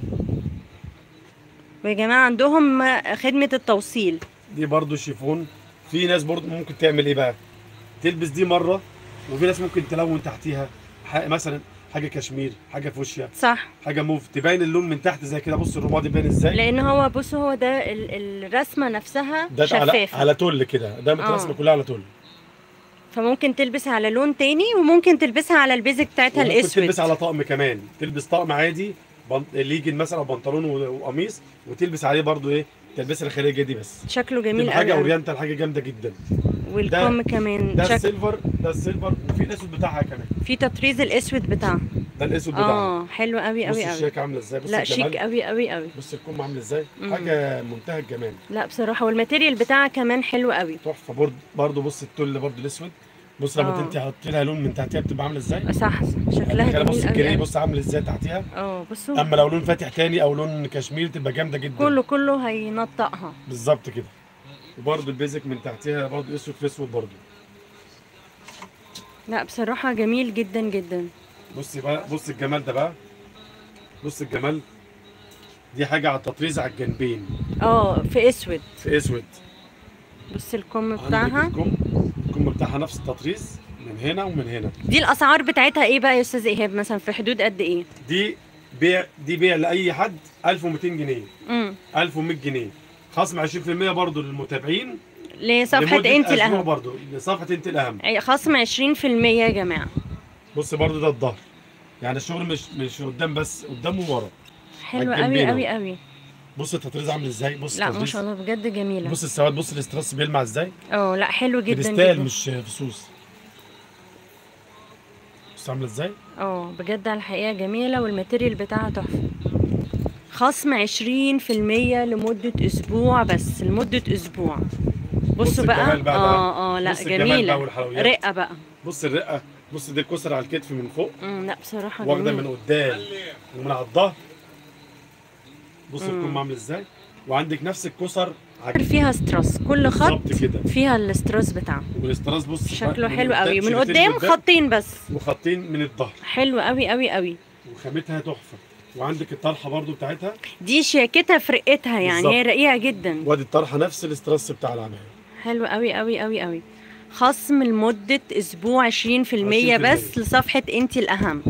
ويا جماعة عندهم خدمة التوصيل دي برضو شيفون في ناس برضو ممكن تعمل ايه بقى تلبس دي مره وفي ناس ممكن تلون تحتيها ح- مثلا حاجه كشمير حاجه فوشيا صح حاجه موف تبين اللون من تحت زي كده بص الرمادي باين ازاي لان هو بص هو ده ال- الرسمه نفسها ده على شفافه على تل كده ده مترسمه آه. كلها على تل فممكن تلبسها على لون تاني وممكن تلبسها على البيزك بتاعتها وممكن الاسود تلبس على طقم كمان تلبس طقم عادي بن... ليجن مثلا أو بنطلون و- وقميص وتلبس عليه برضو ايه تلبسها الخارجيه دي بس شكله جميل تبقى حاجه قوي قوي. اورينتال حاجه جامده جدا والكم كمان ده شكل السيلفر ده السيلفر وفي الاسود بتاعها كمان في تطريز الاسود بتاعها ده الاسود بتاعها اه حلو قوي بص قوي قوي الشياكه عامله ازاي بص لا الجمال شيك قوي قوي قوي بص الكم عامل ازاي مم. حاجه منتهى الجمال لا بصراحه والماتيريال بتاعها كمان حلو قوي تحفه برضه برضه بص التل برضه الاسود بص لما آه. انت تحطي لها لون من تحتها بتبقى عامله ازاي صح شكلها تخيل بص جميل الجري قوي بص عامل ازاي تحتيها اه بصوا اما لو لون فاتح تاني او لون كشمير تبقى جامده جدا كله كله هينطقها بالظبط كده وبرضه البيزك من تحتها برضه اسود في اسود برضه لا بصراحه جميل جدا جدا بص بقى بص الجمال ده بقى بص الجمال دي حاجه على التطريز على الجنبين اه في اسود في اسود بص الكم عندك بتاعها الكم الكم بتاعها نفس التطريز من هنا ومن هنا دي الاسعار بتاعتها ايه بقى يا استاذ ايهاب مثلا في حدود قد ايه دي بيع دي بيع لاي حد 1200 جنيه امم 1100 جنيه خصم 20% برضه للمتابعين لصفحه لمدة انت أسبوع الاهم برضه لصفحه انت الاهم أي خصم 20% يا جماعه بص برضه ده الظهر يعني الشغل مش مش قدام بس قدام وورا حلوه على قوي الجنبين قوي أهو. قوي بص التطريز عامل ازاي بص لا ما التطريز. شاء الله بجد جميله بص السواد بص الاسترس بيلمع ازاي اه لا حلو جدا كريستال جدا مش فصوص بص عامله ازاي اه بجد على الحقيقه جميله والماتيريال بتاعها تحفه خصم 20% لمده اسبوع بس لمده اسبوع بص بصوا بقى الجمال بقى ده. اه اه لا بص الجمال بقى جميله والحلويات. رقه بقى بص الرقه بص دي الكسر على الكتف من فوق مم، لا بصراحه واخده جميل من قدام ومن على الظهر بص مم. الكم عامل ازاي وعندك نفس الكسر على فيها ستراس كل خط بالظبط كده فيها الاستراس بتاعه والاستراز بص شكله من حلو قوي من شريطين قدام خطين بس وخطين من الظهر حلو قوي قوي قوي وخامتها تحفه وعندك الطرحه برضو بتاعتها دي شياكتها في رقتها يعني بالظبط. هي رقيقه جدا وادي الطرحه نفس الاسترس بتاع العمايه حلو قوي قوي قوي قوي خصم لمدة أسبوع 20%, 20% بس لصفحة أنت الأهم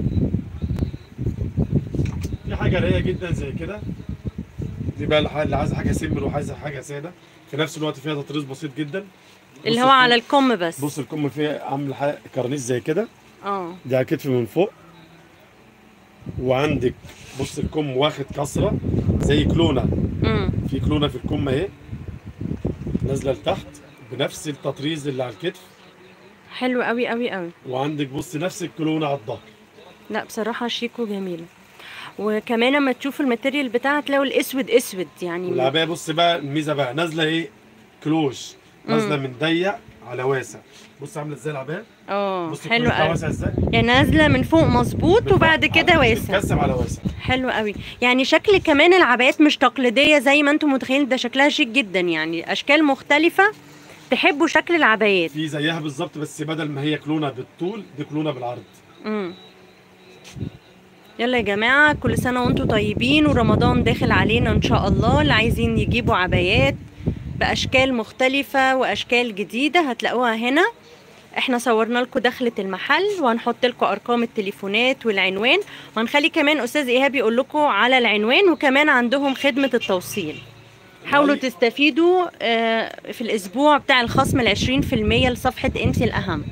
في حاجه رايقه جدا زي كده دي بقى الح- اللي عايزه حاجه سيمبل وعايزه حاجه ساده في نفس الوقت فيها تطريز بسيط جدا اللي بص هو على الكم- الكم بس بص الكم فيها عامل حاجة- كرنيش زي كده اه دي على الكتف من فوق وعندك بص الكم واخد كسره زي كلونه امم في كلونه في الكم اهي نازله لتحت بنفس التطريز اللي على الكتف حلو قوي قوي قوي وعندك بص نفس الكلونه على الظهر لا بصراحه شيك وجميل وكمان لما تشوفوا الماتيريال بتاعها تلاقوا الاسود اسود يعني والعبايه بص بقى الميزه بقى نازله ايه كلوش نازله من ضيق على واسع بص عامله ازاي العبايه اه بص حلو الكلوش بتاعها قوي واسع ازاي يعني نازله من فوق مظبوط وبعد كده واسع بتتكسب على واسع حلو قوي يعني شكل كمان العبايات مش تقليديه زي ما انتم متخيلين ده شكلها شيك جدا يعني اشكال مختلفه تحبوا شكل العبايات في زيها بالظبط بس بدل ما هي كلونه بالطول دي كلونه بالعرض امم يلا يا جماعة كل سنة وانتم طيبين ورمضان داخل علينا ان شاء الله اللي عايزين يجيبوا عبايات بأشكال مختلفة وأشكال جديدة هتلاقوها هنا احنا صورنا لكم دخلة المحل وهنحط لكم ارقام التليفونات والعنوان وهنخلي كمان استاذ ايهاب يقول لكم على العنوان وكمان عندهم خدمة التوصيل حاولوا والله- تستفيدوا آه، في الاسبوع بتاع الخصم العشرين في المية لصفحة انت الاهم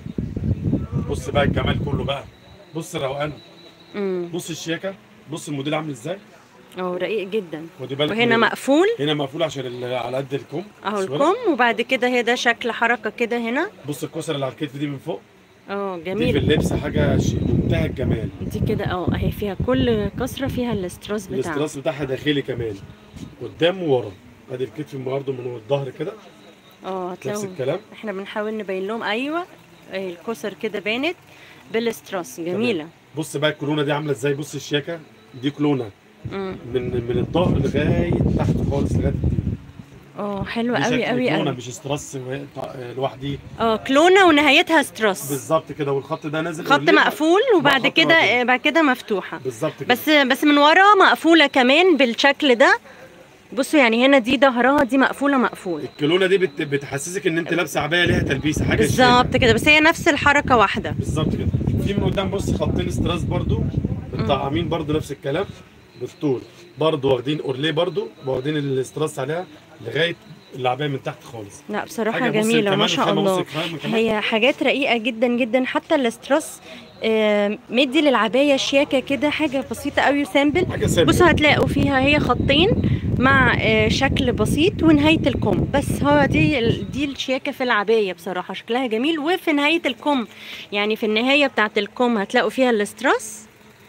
بص بقى الجمال كله بقى بص الروقان امم بص الشياكه بص الموديل عامل ازاي اه رقيق جدا ودي بالك وهنا من- مقفول هنا مقفول عشان ال- على قد الكم اهو الصورة. الكم وبعد كده هي ده شكل حركه كده هنا بص الكسر اللي على الكتف دي من فوق اه دي في جميل اللبس حاجه شيء منتهى الجمال دي كده اه اهي فيها كل كسره فيها الاستراس بتاعها الاستراس بتاعها داخلي كمان قدام وورا ادي الكتف برضه من الظهر كده اه نفس هتلاقوا الكلام احنا بنحاول نبين لهم ايوه اهي الكسر كده بانت بالاستراس جميله بص بقى الكولونه دي عامله ازاي بص الشياكه دي كولونه امم من من الظهر لغايه تحت خالص لغايه الدين اه حلوه دي قوي شكل قوي كولونه قوي مش استراس لوحدي اه كلونه ونهايتها استراس بالظبط كده والخط ده نازل خط قدام. مقفول وبعد خط كده مقفول. آه، بعد كده مفتوحه بالظبط كده بس بس من ورا مقفوله كمان بالشكل ده بصوا يعني هنا دي ظهرها دي مقفوله مقفول الكولونه دي بت... بتحسسك ان انت لابسه عبايه ليها تلبيسه حاجه شيك. بالظبط كده بس هي نفس الحركه واحده بالظبط كده في من قدام بص خطين استراس برضو مطعمين برضو نفس الكلام بالطول برضو واخدين اورليه برضو واخدين الاستراس عليها لغايه العبايه من تحت خالص لا بصراحة حاجة بص جميلة كمان ما شاء الخامة، بص الله الخامة كمان. هي حاجات رقيقة جدا جدا حتى الاستراس آه، مدي للعباية شياكة كده حاجة بسيطة قوي وسامبل حاجه سامبل بصوا هتلاقوا فيها هي خطين مع آه، شكل بسيط ونهاية الكم بس هو دي ال- دي الشياكة في العباية بصراحة شكلها جميل وفي نهاية الكم يعني في النهاية بتاعت الكم هتلاقوا فيها الاستراس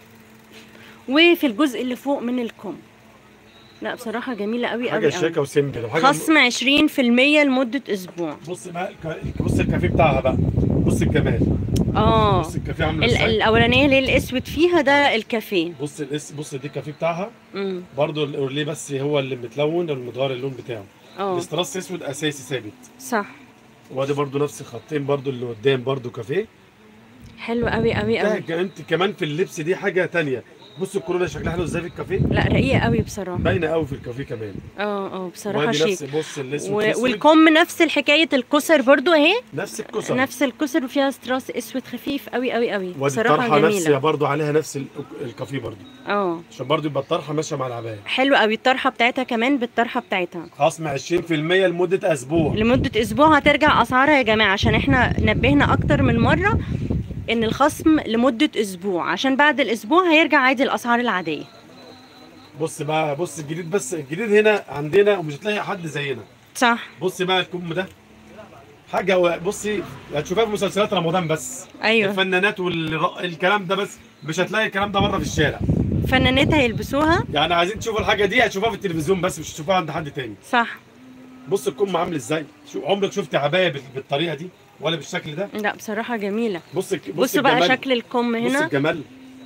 وفي الجزء اللي فوق من الكم لا بصراحة جميلة قوي حاجه قوي شياكه قوي وسيمبل وحاجه خصم 20% لمدة أسبوع بص بقى الك- بص الكافيه بتاعها بقى بص الجمال اه بص الكافيه عامله ال- ازاي الاولانيه اللي هي الاسود فيها ده الكافيه بص الاس بص دي الكافيه بتاعها امم برضو الاورليه بس هو اللي متلون المتغير اللون بتاعه اه الاستراس اسود اساسي ثابت صح وادي برضو نفس الخطين برضو اللي قدام برضو كافيه حلو قوي قوي ده قوي ك- انت كمان في اللبس دي حاجه تانية بص الكورونا شكلها حلو ازاي في الكافيه لا رقيقه قوي بصراحه باينه قوي في الكافيه كمان اه اه بصراحه وادي شيك نفس بص الاسود و- والكم والكم نفس الحكايه الكسر برضو اهي نفس الكسر نفس الكسر وفيها ستراس اسود خفيف قوي قوي قوي وادي بصراحه الطرحه نفسها جميله برضو عليها نفس ال- الكافيه برضو اه عشان برضو يبقى الطرحه ماشيه مع العبايه حلو قوي الطرحه بتاعتها كمان بالطرحه بتاعتها خصم 20% لمده اسبوع لمده اسبوع هترجع اسعارها يا جماعه عشان احنا نبهنا اكتر من مره ان الخصم لمده اسبوع عشان بعد الاسبوع هيرجع عادي الاسعار العاديه بص بقى بص الجديد بس الجديد هنا عندنا ومش هتلاقي حد زينا صح بص بقى الكم ده حاجه و- بصي هتشوفها في مسلسلات رمضان بس ايوه الفنانات والكلام ده بس مش هتلاقي الكلام ده بره في الشارع فنانات هيلبسوها يعني عايزين تشوفوا الحاجه دي هتشوفوها في التلفزيون بس مش هتشوفوها عند حد تاني صح بص الكم عامل ازاي شو عمرك شفت عبايه بال- بالطريقه دي ولا بالشكل ده لا بصراحة جميلة بص الك- بص بصوا بقى الجمال. شكل الكم بص هنا الجمال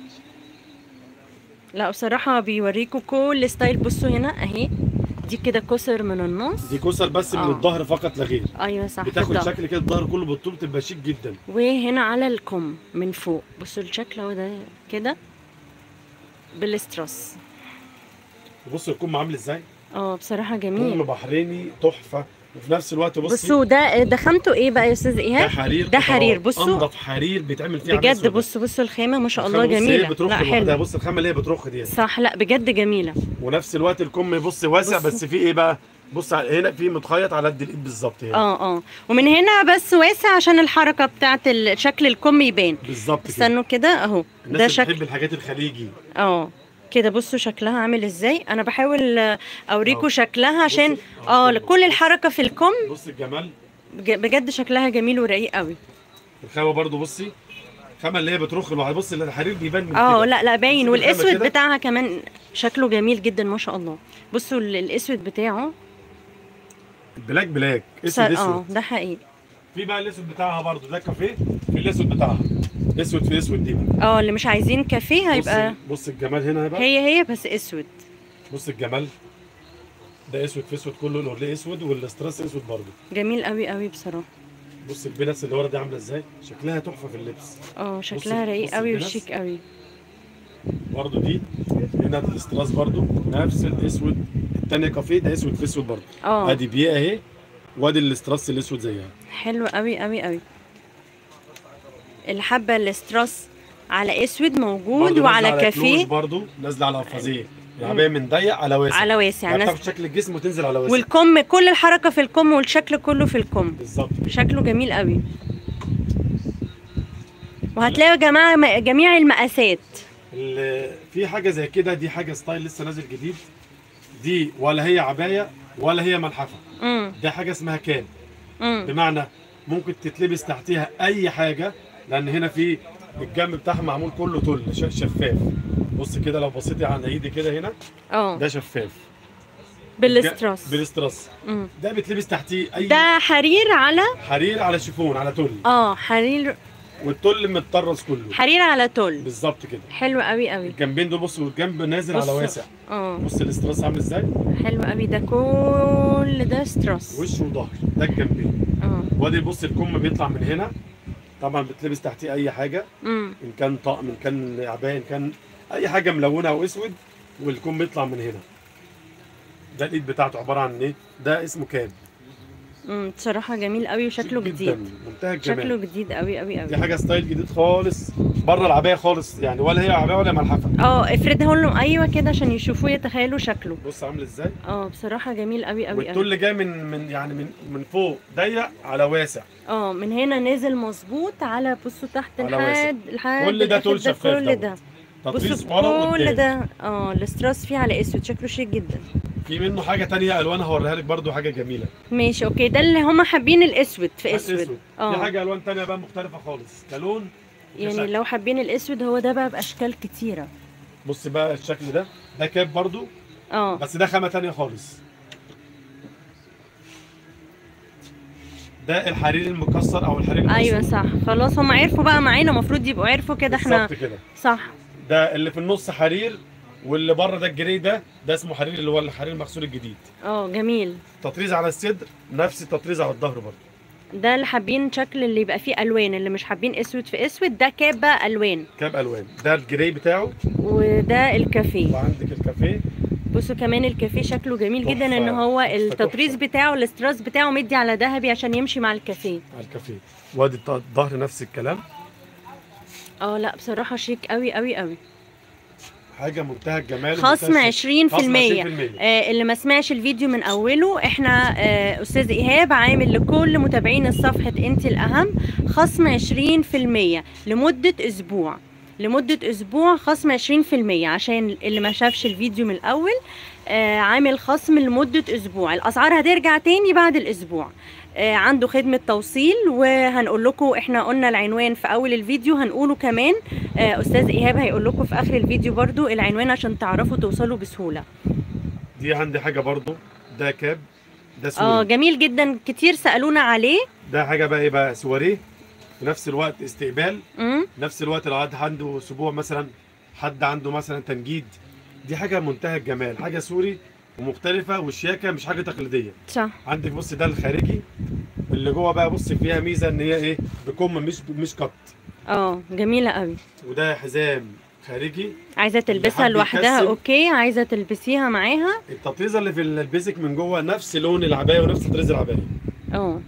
لا بصراحة بيوريكوا كل ستايل بصوا هنا اهي دي كده كسر من النص دي كسر بس من آه. الظهر فقط لا غير ايوه صح في بتاخد الظهر. شكل كده الظهر كله بالطول تبقى شيك جدا وهنا على الكم من فوق بصوا الشكل اهو ده كده بالاستراس بص الكم عامل ازاي اه بصراحة كم جميل بحريني تحفه وفي نفس الوقت بصي بصوا ده ده خامته ايه بقى يا استاذ ده ايهاب حرير ده قطرات. حرير، بصوا. انضف حرير بيتعمل فيه عباية بجد سودا. بصوا بصوا الخامة ما شاء الخامة الله بص جميلة هي بترخ لا لوحدها حلو بص الخامه اللي هي بترخ دي صح لا بجد جميلة ونفس الوقت الكم بص واسع بصوا. بس فيه ايه بقى بص على- هنا في متخيط على قد الايد بالظبط هنا اه اه ومن هنا بس واسع عشان الحركه بتاعت ال- شكل الكم يبان بالظبط كده استنوا كده اهو الناس ده اللي شكل بتحب الحاجات الخليجي اه كده بصوا شكلها عامل ازاي انا بحاول آه، اوريكم أهو. شكلها عشان بصي. أهو اه كده. كل الحركه في الكم بص الجمال بج- بجد شكلها جميل ورقيق قوي الخامه برضو بصي الخامه اللي هي بترخ لوحدها بص الحرير بيبان من اه كده. لا لا باين بصي الخامة والاسود كده. بتاعها كمان شكله جميل جدا ما شاء الله بصوا ال- الاسود بتاعه بلاك بلاك اسود سر- اه اسود ده حقيقي في بقى الاسود بتاعها برضو ده كافيه في الاسود بتاعها اسود في اسود دي بقى اه اللي مش عايزين كافيه هيبقى بص, بص الجمال هنا بقى هي هي بس اسود بص الجمال ده اسود في اسود كله الاورليه اسود والاستراس اسود برضو جميل قوي قوي بصراحه بص البنس اللي ورا دي عامله ازاي شكلها تحفه في اللبس اه شكلها بصي- رقيق بصي قوي البنس. وشيك قوي برضو دي هنا الاستراس برضو نفس الاسود التانية كافيه ده اسود في اسود برضو اه ادي بيئه اهي وادي الاستراس الاسود زيها حلو قوي قوي قوي الحبه الاستراس على اسود موجود برضو وعلى نازلة كافيه كلوش برضو نازله على قفازيه العبايه من ضيق على واسع على واسع يعني ناس بتاخد شكل الجسم وتنزل على واسع والكم كل الحركه في الكم والشكل كله في الكم بالظبط شكله جميل قوي وهتلاقوا يا جماعه م- جميع المقاسات ال- في حاجه زي كده دي حاجه ستايل لسه نازل جديد دي ولا هي عبايه ولا هي ملحفه امم دي حاجه اسمها كان امم بمعنى ممكن تتلبس تحتيها اي حاجه لان هنا في الجنب بتاعها معمول كله تل ش- شفاف بص كده لو بصيتي على ايدي كده هنا اه ده شفاف بالاستراس بالاستراس مم. ده بتلبس تحتيه اي ده حرير على حرير على شيفون على تل اه حرير والتل متطرز كله حرير على تل بالظبط كده حلو قوي قوي الجنبين دول بص والجنب نازل على بصوا. واسع اه بص الاستراس عامل ازاي حلو قوي ده كل ده ستراس وش وظهر ده الجنبين اه وادي بص الكم بيطلع من هنا طبعا بتلبس تحتيه اي حاجه امم ان كان طقم ان كان عبايه ان كان اي حاجه ملونه او اسود والكم بيطلع من هنا ده الايد بتاعته عباره عن ايه ده اسمه كاب امم بصراحه جميل قوي وشكله شيك جديد جدا منتهى شكله الجمال جديد قوي قوي دي قوي حاجه ستايل جديد خالص بره العبايه خالص يعني ولا هي عبايه ولا ملحفه اه افردها لهم ايوه كده عشان يشوفوه يتخيلوا شكله بص عامل ازاي اه بصراحه جميل قوي قوي قوي والتل جاي من من يعني من من فوق ضيق على واسع اه من هنا نازل مظبوط على بصوا تحت على واسع. لحد لحد كل ده الآخر تول شفاف كل دوت. ده تطريز بصوا ورا كل وقدام ده اه الاستراس فيه على اسود شكله شيك جدا في منه حاجه تانية الوانها هوريها لك برضو حاجه جميله ماشي اوكي ده اللي هم حابين الاسود في اسود اسود في اه حاجه الوان تانية بقى مختلفه خالص كلون يعني وكشكل. لو حابين الاسود هو ده بقى باشكال كتيره بص بقى الشكل ده ده كاب برضو اه بس ده خامه تانية خالص ده الحرير المكسر او الحرير المكسر ايوه صح خلاص هم عرفوا بقى معانا المفروض يبقوا عرفوا كده احنا بالظبط كده صح ده اللي في النص حرير واللي بره ده الجري ده ده اسمه حرير اللي هو الحرير المغسول الجديد اه جميل تطريز على الصدر نفس التطريز على الظهر برضه ده اللي حابين شكل اللي يبقى فيه الوان اللي مش حابين اسود في اسود ده كاب بقى الوان كاب الوان ده الجري بتاعه وده الكافيه وعندك الكافيه بصوا كمان الكافيه شكله جميل تحفة. جدا ان هو تحفة، التطريز تحفة. بتاعه الاستراس بتاعه مدي على ذهبي عشان يمشي مع الكافيه على الكافيه وادي الط- الظهر نفس الكلام اه لا بصراحه شيك قوي قوي قوي حاجه منتهى الجمال خصم ومنتهى 20% خصم 20% آه اللي ما سمعش الفيديو من اوله احنا آه استاذ ايهاب عامل لكل متابعين الصفحه انت الاهم خصم 20% لمده اسبوع لمدة أسبوع خصم 20% عشان اللي ما شافش الفيديو من الأول آه عامل خصم لمدة أسبوع الأسعار هترجع تاني بعد الأسبوع آه عنده خدمة توصيل وهنقول لكم احنا قلنا العنوان في أول الفيديو هنقوله كمان آه أستاذ إيهاب هيقول لكم في آخر الفيديو برضو العنوان عشان تعرفوا توصلوا بسهولة دي عندي حاجه برضه ده كاب ده اه سوري جميل جدا كتير سألونا عليه ده حاجه بقى ايه بقى سواريه في نفس الوقت استقبال امم نفس الوقت لو حد عنده اسبوع مثلا حد عنده مثلا تنجيد دي حاجه منتهى الجمال حاجه سوري ومختلفه والشياكه مش حاجه تقليديه صح عندك بص ده الخارجي اللي جوه بقى بص فيها ميزه ان هي ايه بكم مش مش قط اه جميلة قوي وده حزام خارجي عايزة تلبسها حد لوحدها يكسب. اوكي عايزة تلبسيها معاها التطريزه اللي في البيزك من جوه نفس لون العبايه ونفس تطريز العبايه اه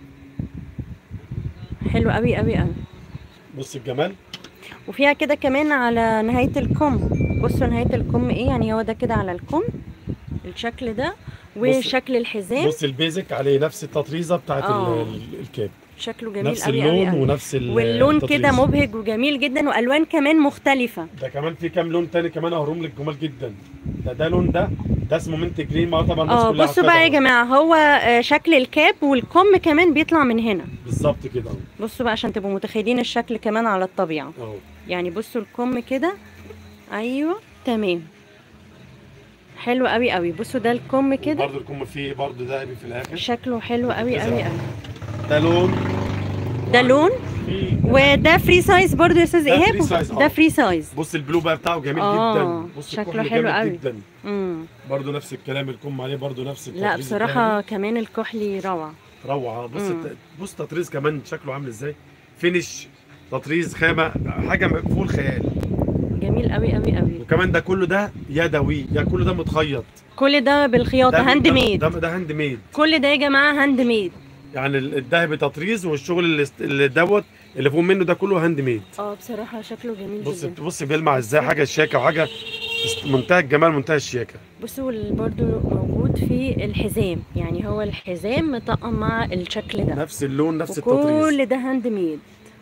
حلو قوي قوي قوي بص الجمال وفيها كده كمان على نهاية الكم بصوا نهاية الكم ايه يعني هو ده كده على الكم الشكل ده وشكل الحزام بص البيزك عليه نفس التطريزه بتاعت ال- آه. ال- الكاب شكله جميل نفس قوي قوي اللون قوي ونفس ال- واللون كده التطريز. مبهج وجميل جدا والوان كمان مختلفه ده كمان في كام لون تاني كمان اهرم لك جمال جدا ده ده لون ده ده اسمه منت جرين ما طبعا الناس اه كلها بصوا عارفاه بقى يا طبعاً. جماعه هو آه، شكل الكاب والكم كمان بيطلع من هنا بالظبط كده بصوا بقى عشان تبقوا متخيلين الشكل كمان على الطبيعه اهو يعني بصوا الكم كده ايوه تمام حلو قوي قوي بصوا ده الكم كده برضه الكم فيه برضه ذهبي في الاخر شكله حلو قوي قوي قوي ده لون ده لون في وده فري سايز برضو يا استاذ ده ايهاب free size، ده آه. فري سايز بص البلو بقى بتاعه جميل آه، جدا بص شكله الكحل حلو جامد قوي. جدا امم برضه نفس الكلام الكم عليه برضه نفس لا التطريز بصراحه كمان الكحلي روعه الذهبي. روعه بص مم. الت- بص تطريز كمان شكله عامل ازاي فينش تطريز خامه حاجه فوق الخيال جميل قوي قوي قوي وكمان ده كله ده يدوي يعني كله ده متخيط كل ده بالخياطه ده هاند ده- ميد ده, ده هاند ميد كل ده يا جماعه هاند ميد يعني ال- الذهبي تطريز والشغل اللي, است- اللي دوت اللي فوق منه ده كله هاند ميد اه بصراحه شكله جميل بص جدا بص بيلمع ازاي حاجه شياكه وحاجه است- منتهى الجمال منتهى الشياكه بصوا ال- برضو موجود في الحزام يعني هو الحزام مطقم مع الشكل ده نفس اللون نفس التطريز وكل ده هاند ميد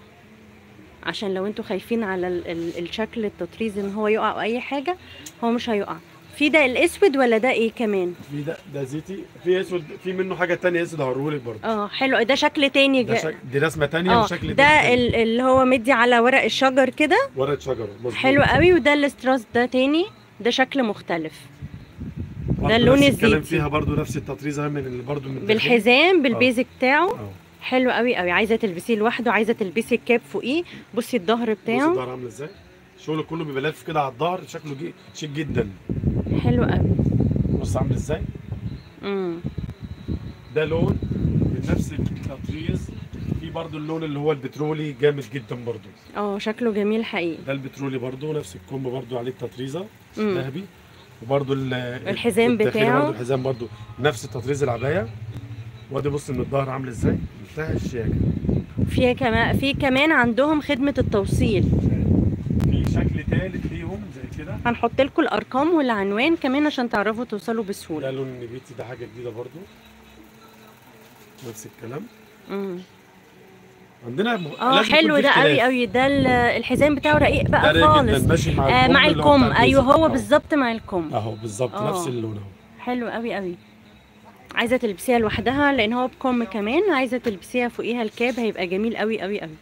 عشان لو انتوا خايفين على ال ال الشكل التطريز ان هو يقع او اي حاجه هو مش هيقع في ده الاسود ولا ده ايه كمان في ده ده زيتي في اسود في منه حاجه تانية اسود هوريهولك برضه اه حلو ده شكل تاني ده جا- شك... دي رسمه تانية اه وشكل ده تاني ال- اللي هو مدي على ورق الشجر كده ورقه شجره مظبوط حلو قوي وده الاستراس ده تاني ده شكل مختلف برضه ده اللون نفس الكلام الزيتي. فيها برضه نفس التطريز أهي من ال- برضه من الداخل. بالحزام بالبيزك بتاعه اه حلو قوي قوي عايزه تلبسيه لوحده عايزه تلبسي الكاب فوقيه بصي الظهر بص بتاعه الظهر عامل ازاي الشغل كله بيبقى لافف كده على الظهر شكله جي... شيك جدا حلو قوي بص عامل ازاي امم ده لون من نفس التطريز في برضه اللون اللي هو البترولي جامد جدا برضه اه شكله جميل حقيقي ده البترولي برضه نفس الكم برضه عليه التطريزه امم ذهبي وبرضه ال- الحزام الداخلي بتاعه. برضه الحزام برضه نفس تطريز العبايه وادي بص من الظهر عامل ازاي منتهى الشياكه في كمان في كمان عندهم خدمه التوصيل في شكل ثالث ليهم زي كده هنحط لكم الارقام والعنوان كمان عشان تعرفوا توصلوا ده بسهوله لون نبيتي ده حاجه جديده برضه نفس الكلام امم عندنا م... اه لازم يكون حلو في ده قوي اختلاف. قوي ده ال- الحزام بتاعه رقيق ده بقى رايق خالص جدا ماشي مع آه الكم مع اللي هو الكم بتاع ايوه البيزك. هو أهو. بالظبط مع الكم اهو بالظبط آه. نفس اللون اهو حلو قوي قوي عايزه تلبسيها لوحدها لان هو بكم كمان عايزه تلبسيها فوقيها الكاب هيبقى جميل قوي قوي قوي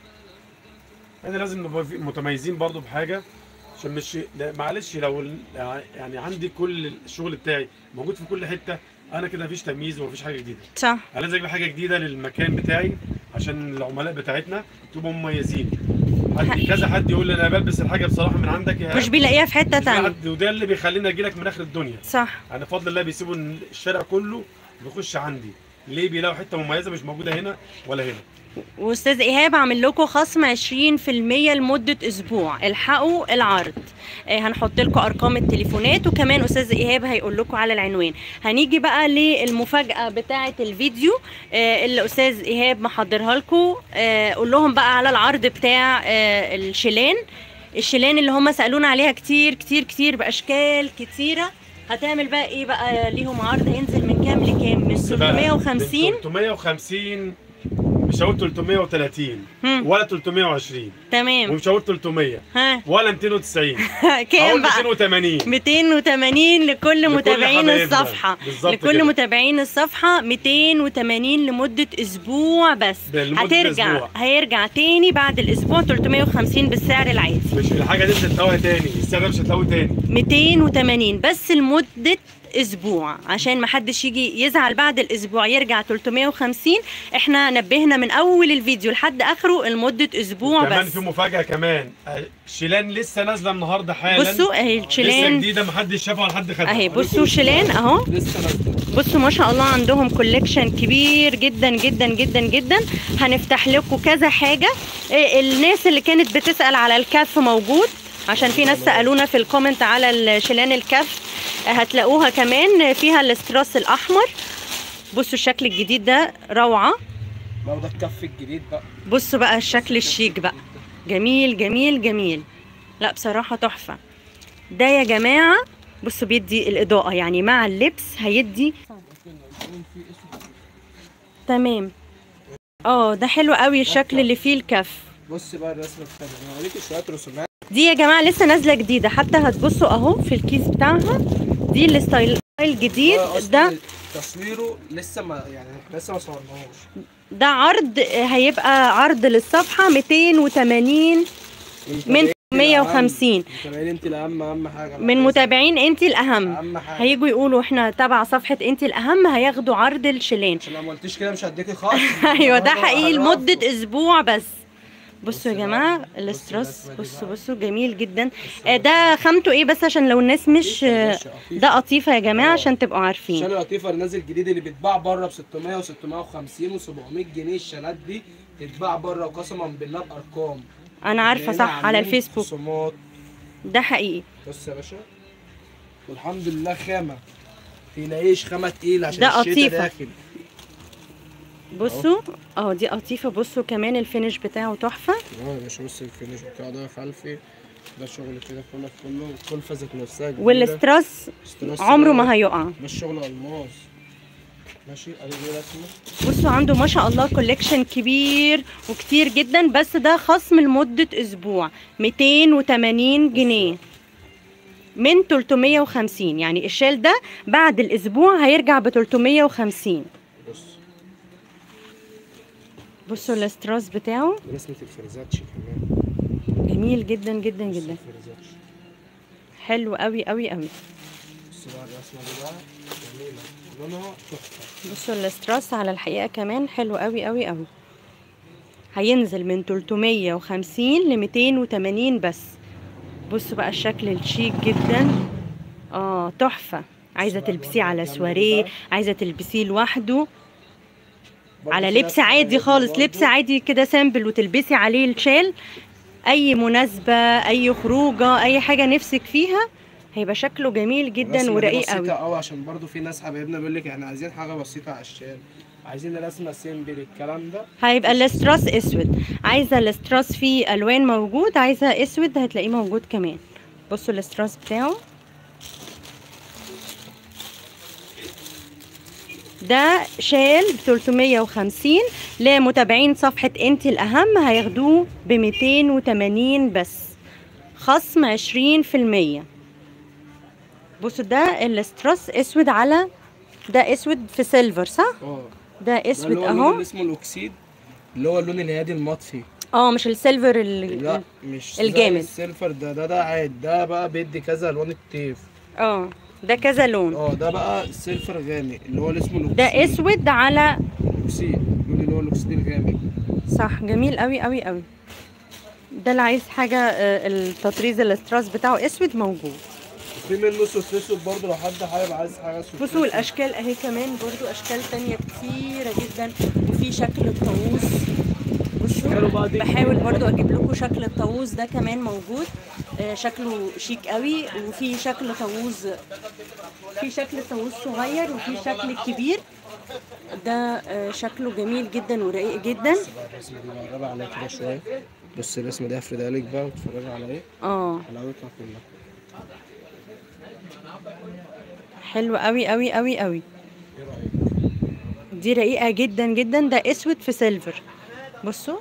احنا لازم نبقى في- متميزين برضو بحاجه عشان مش لا معلش لو ال- يعني عندي كل الشغل بتاعي موجود في كل حته انا كده مفيش تمييز ومفيش حاجه جديده صح انا لازم اجيب حاجه جديده للمكان بتاعي عشان العملاء بتاعتنا تبقوا مميزين حد كذا حد يقول لي انا بلبس الحاجه بصراحه من عندك يا مش بيلاقيها في حته مش تانية حد وده اللي بيخليني اجي لك من اخر الدنيا صح انا بفضل الله بيسيبوا الشارع كله بيخش عندي ليه بيلاقوا حته مميزه مش موجوده هنا ولا هنا واستاذ ايهاب عامل لكم خصم 20% لمده اسبوع الحقوا العرض آه، هنحط لكم ارقام التليفونات وكمان استاذ ايهاب هيقول لكم على العنوان هنيجي بقى للمفاجاه بتاعه الفيديو آه، اللي استاذ ايهاب محضرها لكم آه، قول لهم بقى على العرض بتاع آه، الشيلان الشيلان اللي هم سالونا عليها كتير كتير كتير باشكال كتيره هتعمل بقى ايه بقى ليهم عرض هينزل من كام لكام من بص بقى، 350 من 350 مش هقول 330 هم، ولا 320 تمام ومش هقول 300 ها ولا 290 كام هقول بقى 280 280 لكل متابعين حبايبنا. الصفحة بالظبط لكل كده. متابعين الصفحة 280 لمدة أسبوع بس لمدة هترجع أسبوع. هيرجع تاني بعد الأسبوع 350 بالسعر العادي مش الحاجه دي مش هتلاقوها تاني السعر ده مش هتلاقوه تاني 280 بس لمدة اسبوع عشان ما حدش يجي يزعل بعد الاسبوع يرجع 350 احنا نبهنا من اول الفيديو لحد اخره لمده اسبوع كمان بس في مفاجاه كمان شيلان لسه نازله النهارده حالا بصوا اهي لسه الشيلان جديده محدش شافها ولا حد خدها اهي بصوا شيلان اهو لسه نازله بصوا ما شاء الله عندهم كوليكشن كبير جدا جدا جدا جدا هنفتح لكم كذا حاجه إيه، الناس اللي كانت بتسال على الكف موجود عشان في ناس سالونا في الكومنت على الشيلان الكف آه، هتلاقوها كمان فيها الاستراس الاحمر بصوا الشكل الجديد ده روعه ما هو ده الكف الجديد بقى بصوا بقى الشكل الشيك بقى جميل جميل جميل لا بصراحه تحفه ده يا جماعه بصوا بيدي الاضاءه يعني مع اللبس هيدي ممكن يكون في اسود تمام اه ده حلو قوي الشكل اللي فيه الكف بص بقى الرسمه الثانيه انا هوريكي شويه رسومات دي يا جماعه لسه نازله جديده حتى هتبصوا اهو في الكيس بتاعها دي الستايل جديد هو أصلاً ده تصويره لسه ما يعني إحنا لسه ما صورناهوش ده عرض هيبقى عرض للصفحه 280 من 150 متابعين انت الاهم اهم حاجه من متابعين انت الاهم اهم حاجه هيجوا يقولوا احنا تبع صفحه انت الاهم هياخدوا عرض الشيلين عشان لو ما قلتيش كده مش هديكي خالص ايوه ده برضه حقيقي هعرفكم. لمده اسبوع بس بصوا يا بصي جماعه بقى. الاستراس بصي الرسمة دي بصوا بقى. بصوا جميل جدا آه، ده خامته ايه بس عشان لو الناس مش آه، ده قطيفه يا جماعه آه. عشان تبقوا الشال عارفين اللطيفه اللي نازل جديد اللي بيتباع بره ب 600 و650 و700 جنيه الشالات دي تتباع بره وقسما بالله بارقام انا عارفه هنا صح على عاملين الفيسبوك خصومات ده حقيقي بص يا باشا والحمد لله خامه تلاقيش خامه تقيله عشان ده الشتا قطيفة. داخل بصوا اه دي قطيفه بصوا كمان الفينش بتاعه تحفه اه يا باشا بص الفينش بتاع ده خلفي ده شغل كده كله كله الكلفه ذات نفسها كبيرة. والاستراس استراس عمره ده- ما هيقع ده الشغل الماس ماشي ادي دي رسمه بصوا عنده ما شاء الله كوليكشن كبير وكتير جدا بس ده خصم لمدة اسبوع 280 جنيه من 350 يعني الشال ده بعد الاسبوع هيرجع ب 350 بص بصوا الاستراس بتاعه رسمه الفريزاتشي كمان جميل جدا جدا بص جدا الفريزاتشي حلو قوي قوي قوي بص بقى الرسمه دي بقى جميله لونها تحفه بصوا الاستراس على الحقيقة كمان حلو قوي قوي قوي هينزل من 350 ل 280 بس بصوا بقى الشكل الشيك جدا اه تحفة عايزة بصوا بقى تلبسيه على الوان سواريه بقى. عايزة تلبسيه لوحده برضه على في لبس رسمة عادي جميلة خالص برضه. لبس عادي كده سامبل وتلبسي عليه الشال اي مناسبة اي خروجة اي حاجة نفسك فيها هيبقى شكله جميل جدا الرسمة دي ورقيق بسيطة قوي قوي عشان برضو في ناس حبايبنا بيقول لك احنا عايزين حاجة بسيطة على الشال عايزين رسمة سيمبل الكلام ده هيبقى الاستراس اسود عايزه الاستراس فيه الوان موجود عايزه اسود هتلاقيه موجود كمان بصوا الاستراس بتاعه ده شال ب 350 لمتابعين صفحة انت الأهم هياخدوه ب 280 بس خصم 20% بصوا ده الاستراس اسود على ده اسود في سيلفر صح؟ اه ده ده اسود اللي هو اللون اهو اللي اسمه الاكسيد اللي هو اللون الهادي المطفي اه مش السيلفر ال... لا مش الجامد. زي السيلفر ده ده ده عادي ده بقى بيدي كذا الوان التيف اه ده كذا لون اه ده بقى السيلفر غامق اللي هو اللي اسمه الاكسيد ده اسود على الاكسيد اللون اللي هو الاكسيد الغامق صح جميل قوي قوي قوي ده اللي عايز حاجه آه، التطريز الاستراس بتاعه اسود موجود وفي منه سوس اسود برضه لو حد حابب عايز حاجه سوس بصوا الاشكال اهي كمان برضو اشكال تانية كتيره جدا وفي شكل الطاووس أشكاله بصوا بقى دي بحاول كتير. برضو اجيب لكم شكل الطاووس ده كمان موجود آه، شكله شيك قوي وفي شكل طاووس في شكل طاووس صغير وفي شكل كبير ده آه، شكله جميل جدا ورقيق جدا بص بقى الرسمه دي بقى قربها عليها كده شويه بص الرسمه دي هفردها لك بقى وتتفرجي على ايه اه حلاوتها كلها حلو قوي قوي قوي قوي ايه رايك دي رقيقه جدا جدا ده اسود في سيلفر بصوا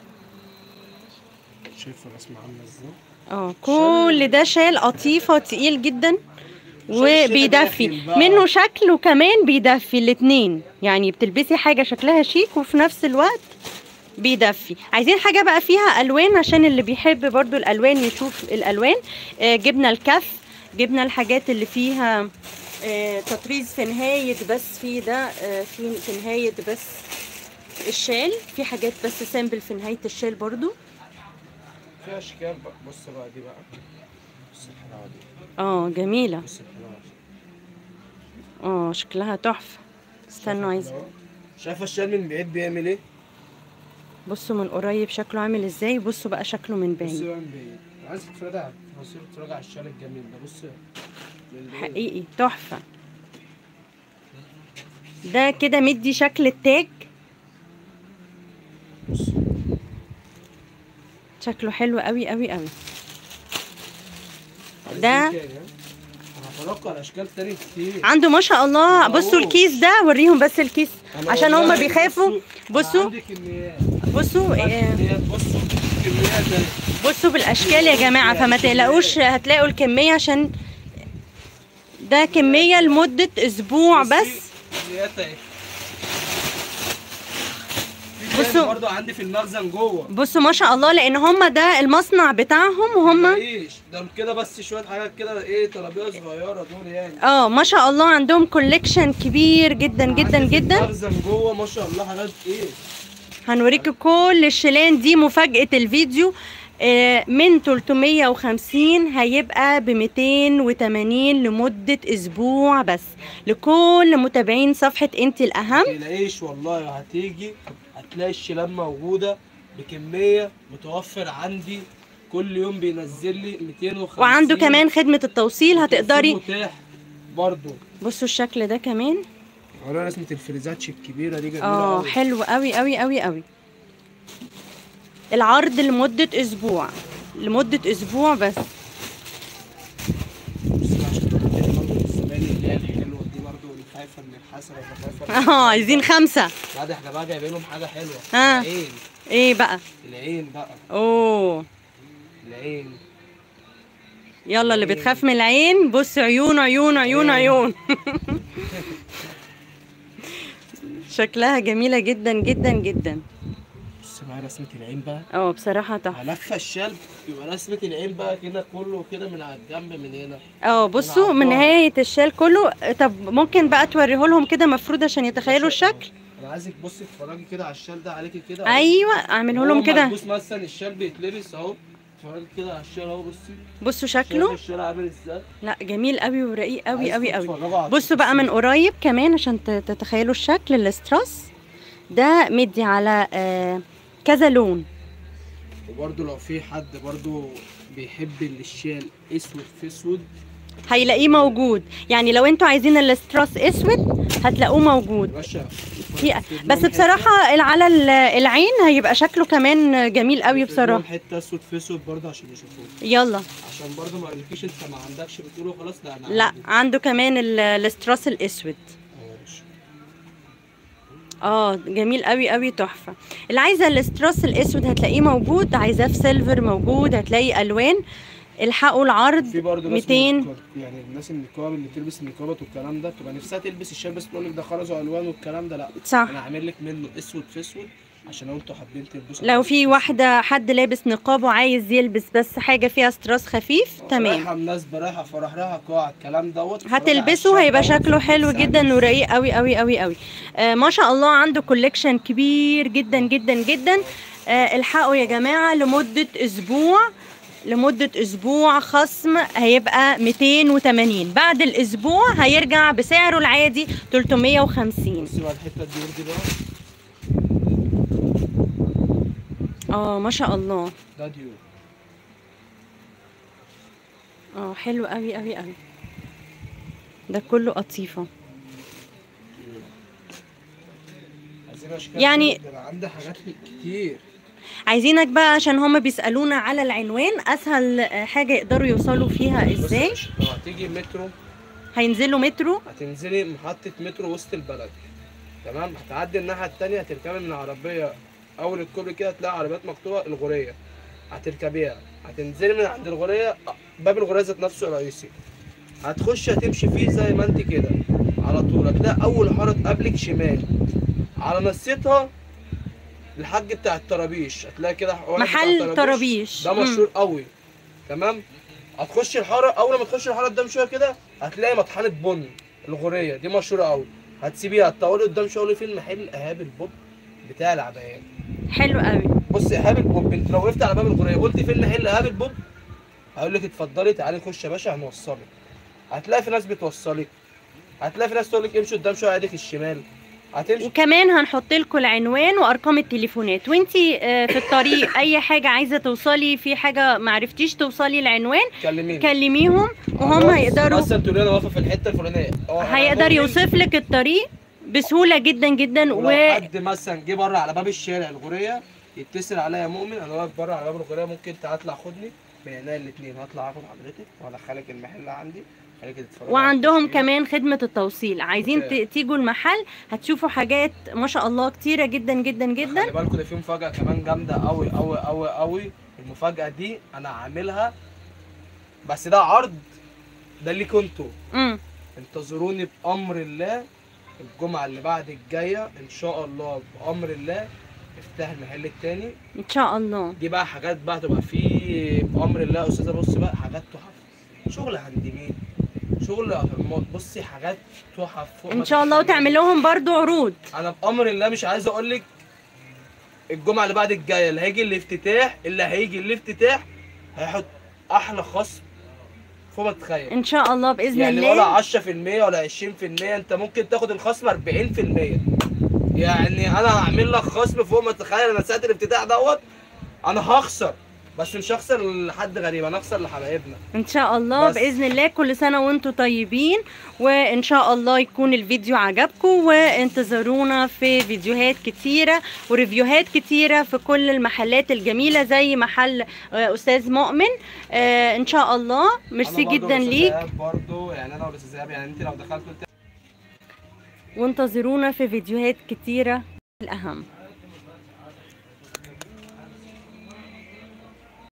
شايف الرسمه عامله ازاي اه كل ده شال قطيفه تقيل جدا وبيدفي داخل بقى. منه شكل وكمان بيدفي الاتنين يعني بتلبسي حاجه شكلها شيك وفي نفس الوقت بيدفي عايزين حاجه بقى فيها الوان عشان اللي بيحب برضو الالوان يشوف الالوان آه جبنا الكف جبنا الحاجات اللي فيها آه تطريز في نهايه بس في ده آه في في نهايه بس الشال في حاجات بس سامبل في نهايه الشال برضو في اشكال بقى بص بقى دي بقى بص الحلاوه دي اه جميله بص الحلاوه دي اه شكلها تحفه استنوا عايز شايفه الشال من بعيد بيعمل ايه بصوا من قريب شكله عامل ازاي بصوا بقى شكله من بص بعيد بقى من بعيد عايز تتفرج على التفاصيل تتفرج على الشال الجميل ده بص من بعيد. حقيقي تحفه ده كده مدي شكل التاج بص شكله حلو قوي قوي قوي عايز ده- إيه تاني، ها؟ هفرجكم على اشكال تاني كتير عنده ما شاء الله أهو. بصوا الكيس ده وريهم بس الكيس أنا عشان والله هما بيخافوا أنا بصوا عندي كميات بصوا آه، كميات بصوا كميات أهي. بصوا بالاشكال يا جماعه فما تقلقوش هتلاقوا الكميه عشان ده كميه لمده اسبوع بصي، بس كميات اهي بصوا. بصوا برضه عندي في المخزن جوه بصوا ما شاء الله لان هم ده المصنع بتاعهم وهم مفيش ده كده بس شويه حاجات كده ايه ترابيزه صغيره دول يعني اه ما شاء الله عندهم كوليكشن كبير جدا جدا عندي في جدا المخزن جوه ما شاء الله حاجات ايه هنوريكم كل الشيلان دي مفاجأة الفيديو آه، من 350 هيبقى ب 280 لمدة أسبوع بس لكل متابعين صفحة أنت الأهم تلاقيش والله هتيجي هتلاقي الشلال موجوده بكميه متوفر عندي كل يوم بينزل لي 250 وعنده كمان خدمة التوصيل هتقدري متاح برضه بصوا الشكل ده كمان ولا رسمه الفريزاتش الكبيره دي جميله اه أوي. حلو قوي قوي قوي قوي العرض لمدة أسبوع لمدة أسبوع بس بصي عشان تقدري برضه الزباين اللي هي الحلوه دي برضه اللي خايفه من الحسره ولا خايفه من اه عايزين خمسة لا ده احنا بقى جايبين لهم حاجه حلوه آه. العين ايه بقى العين بقى اوه العين يلا اللي بتخاف من العين بص عيون عيون عيون عيون شكلها جميلة جدا جدا جدا بص معايا رسمه العين بقى اه بصراحة تحفة هلفه الشلب يبقى رسمه العين بقى كده كله كده من على الجنب من هنا اه بصوا من العطار. نهاية الشال كله طب ممكن بقى توريه لهم كده مفروض عشان يتخيلوا الشكل انا عايزك بصي اتفرجي كده على الشال ده عليكي كده أهو. ايوه اعمله لهم هو كده ملبوس مثلا الشال بيتلبس اهو اتفرجي كده على الشال اهو بصي بصوا شايفة شكله الشال عامل ازاي لا جميل قوي ورقيق قوي عايزكم قوي قوي تتفرجوا على بصوا بقى من قريب كمان عشان ت- تتخيلوا الشكل الاستراس ده مدي على آه كذا لون وبرده لو في حد برده بيحب الشال اسود في اسود هيلاقيه موجود يعني لو انتوا عايزين الاستراس اسود هتلاقوه يا موجود باشا في بس بصراحة على ال- العين هيبقى شكله كمان جميل قوي بصراحة حته اسود في اسود برده عشان يشوفوه يلا عشان برده ما يقولكيش انت ما عندكش بتقولوا خلاص لا انا لا عندي. عنده كمان ال- الاستراس الاسود أهو يا باشا. اه جميل قوي قوي تحفه اللي عايزه الاستراس الاسود هتلاقيه موجود عايزاه في سيلفر موجود هتلاقي الوان الحقوا العرض في برضه ناس 200 من- يعني الناس النقاب اللي بتلبس النقابات والكلام ده بتبقى نفسها تلبس الشال بس تقول لك ده خرز الوان والكلام ده لا صح انا عامل لك منه اسود في اسود عشان لو انتوا حابين تلبسوا لو في واحده حد لابس نقاب وعايز يلبس بس حاجه فيها استراس خفيف تمام رايحه مناسبه رايحه فرح رايحه قاعه الكلام دوت هتلبسه هيبقى شكله حلو جدا ورقيق قوي قوي قوي قوي آه ما شاء الله عنده كوليكشن كبير جدا جدا جدا آه الحقوا يا جماعه لمده اسبوع لمدة أسبوع خصم هيبقى 280 بعد الأسبوع هيرجع بسعره العادي 350 بصي بقى الحته الديور دي بقى اه ما شاء الله ده ديور اه حلو قوي قوي قوي ده كله قطيفة عايزين اشكال يعني- كتير، ده انا عندي حاجات كتير عايزينك بقى عشان هما بيسألونا على العنوان أسهل آه، حاجة يقدروا يوصلوا فيها بصي يا إزاي باشا، لو هتيجي مترو هينزلوا مترو هتنزلي محطة مترو وسط البلد تمام هتعدي الناحية التانية هتركبي من العربية أول الكوبري كده هتلاقي عربيات مكتوبة الغورية هتركبيها هتنزلي من عند الغورية باب الغورية ذات نفسه رئيسي هتخش هتمشي فيه زي ما انت كده على طول هتلاقي أول حارة قبلك شمال على نصيتها الحاج بتاع الطرابيش هتلاقي كده واحد بتاع محل طرابيش ده مم. مشهور قوي تمام هتخش الحاره اول ما تخش الحاره قدام شويه كده هتلاقي مطحنه بن الغوريه دي مشهوره قوي هتسيبيها تطولي قدام شويه فين محل ايهاب البوب بتاع العبايات حلو قوي بص ايهاب البوب انت لو وقفت على باب الغوريه قلت فين محل ايهاب البوب هقول لك اتفضلي تعالي نخش يا باشا هنوصلك هتلاقي في ناس بتوصلك هتلاقي في ناس تقول لك امشي قدام شويه ايدك الشمال هتمشي وكمان هنحط لكم العنوان وارقام التليفونات وانتي آه، في الطريق اي حاجه عايزه توصلي في حاجه ما عرفتيش توصلي العنوان كلميني كلميهم وهم خلاص، هيقدروا مثلا تقول لي انا واقفه في الحته الفلانيه اه، أنا هيقدر مؤمن. يوصف لك الطريق بسهوله جدا جدا ولو و حد مثلا جه بره على باب الشارع الغوريه يتصل عليا مؤمن انا واقف بره على باب الغوريه ممكن تعالى اطلع خدني من عينيا الاثنين هطلع اخد حضرتك وادخلك المحل عندي خليكي تتفرجي على وعندهم التشكيل. كمان خدمة التوصيل عايزين أوكي. ت- تيجوا المحل هتشوفوا حاجات ما شاء الله كتيرة جدا جدا جدا خلي بالكم ده في مفاجأة كمان جامدة أوي أوي أوي أوي المفاجأة دي أنا عاملها بس ده عرض ده ليكوا انتوا امم انتظروني بأمر الله الجمعة اللي بعد الجاية إن شاء الله بأمر الله افتح المحل التاني ان شاء الله دي بقى حاجات بقى تبقى فيه بأمر الله يا أستاذة بص بقى حاجات تحف شغل هاند ميد شغل أهرامات بصي حاجات تحف فوق ما ان شاء الله تتخيلي. وتعمل لهم برضو عروض انا بامر الله مش عايز اقول لك الجمعه اللي بعد الجايه اللي هيجي الافتتاح اللي هيجي الافتتاح هيحط احلى خصم فوق ما تتخيل ان شاء الله باذن يعني الله ولا 10% ولا 20% انت ممكن تاخد الخصم 40% يعني انا هعمل لك خصم فوق ما تتخيل انا ساعه الافتتاح دوت انا هخسر بس مش هخسر لحد غريب انا هخسر لحبايبنا ان شاء الله بس. باذن الله كل سنه وانتم طيبين وان شاء الله يكون الفيديو عجبكم وانتظرونا في فيديوهات كتيره وريفيوهات كتيره في كل المحلات الجميله زي محل آه، استاذ مؤمن آه، ان شاء الله ميرسي أنا برضو جدا والأستاذ ليك إيهاب برضو يعني انا والاستاذ إيهاب يعني انت لو دخلت وانتظرونا في فيديوهات كتيره الاهم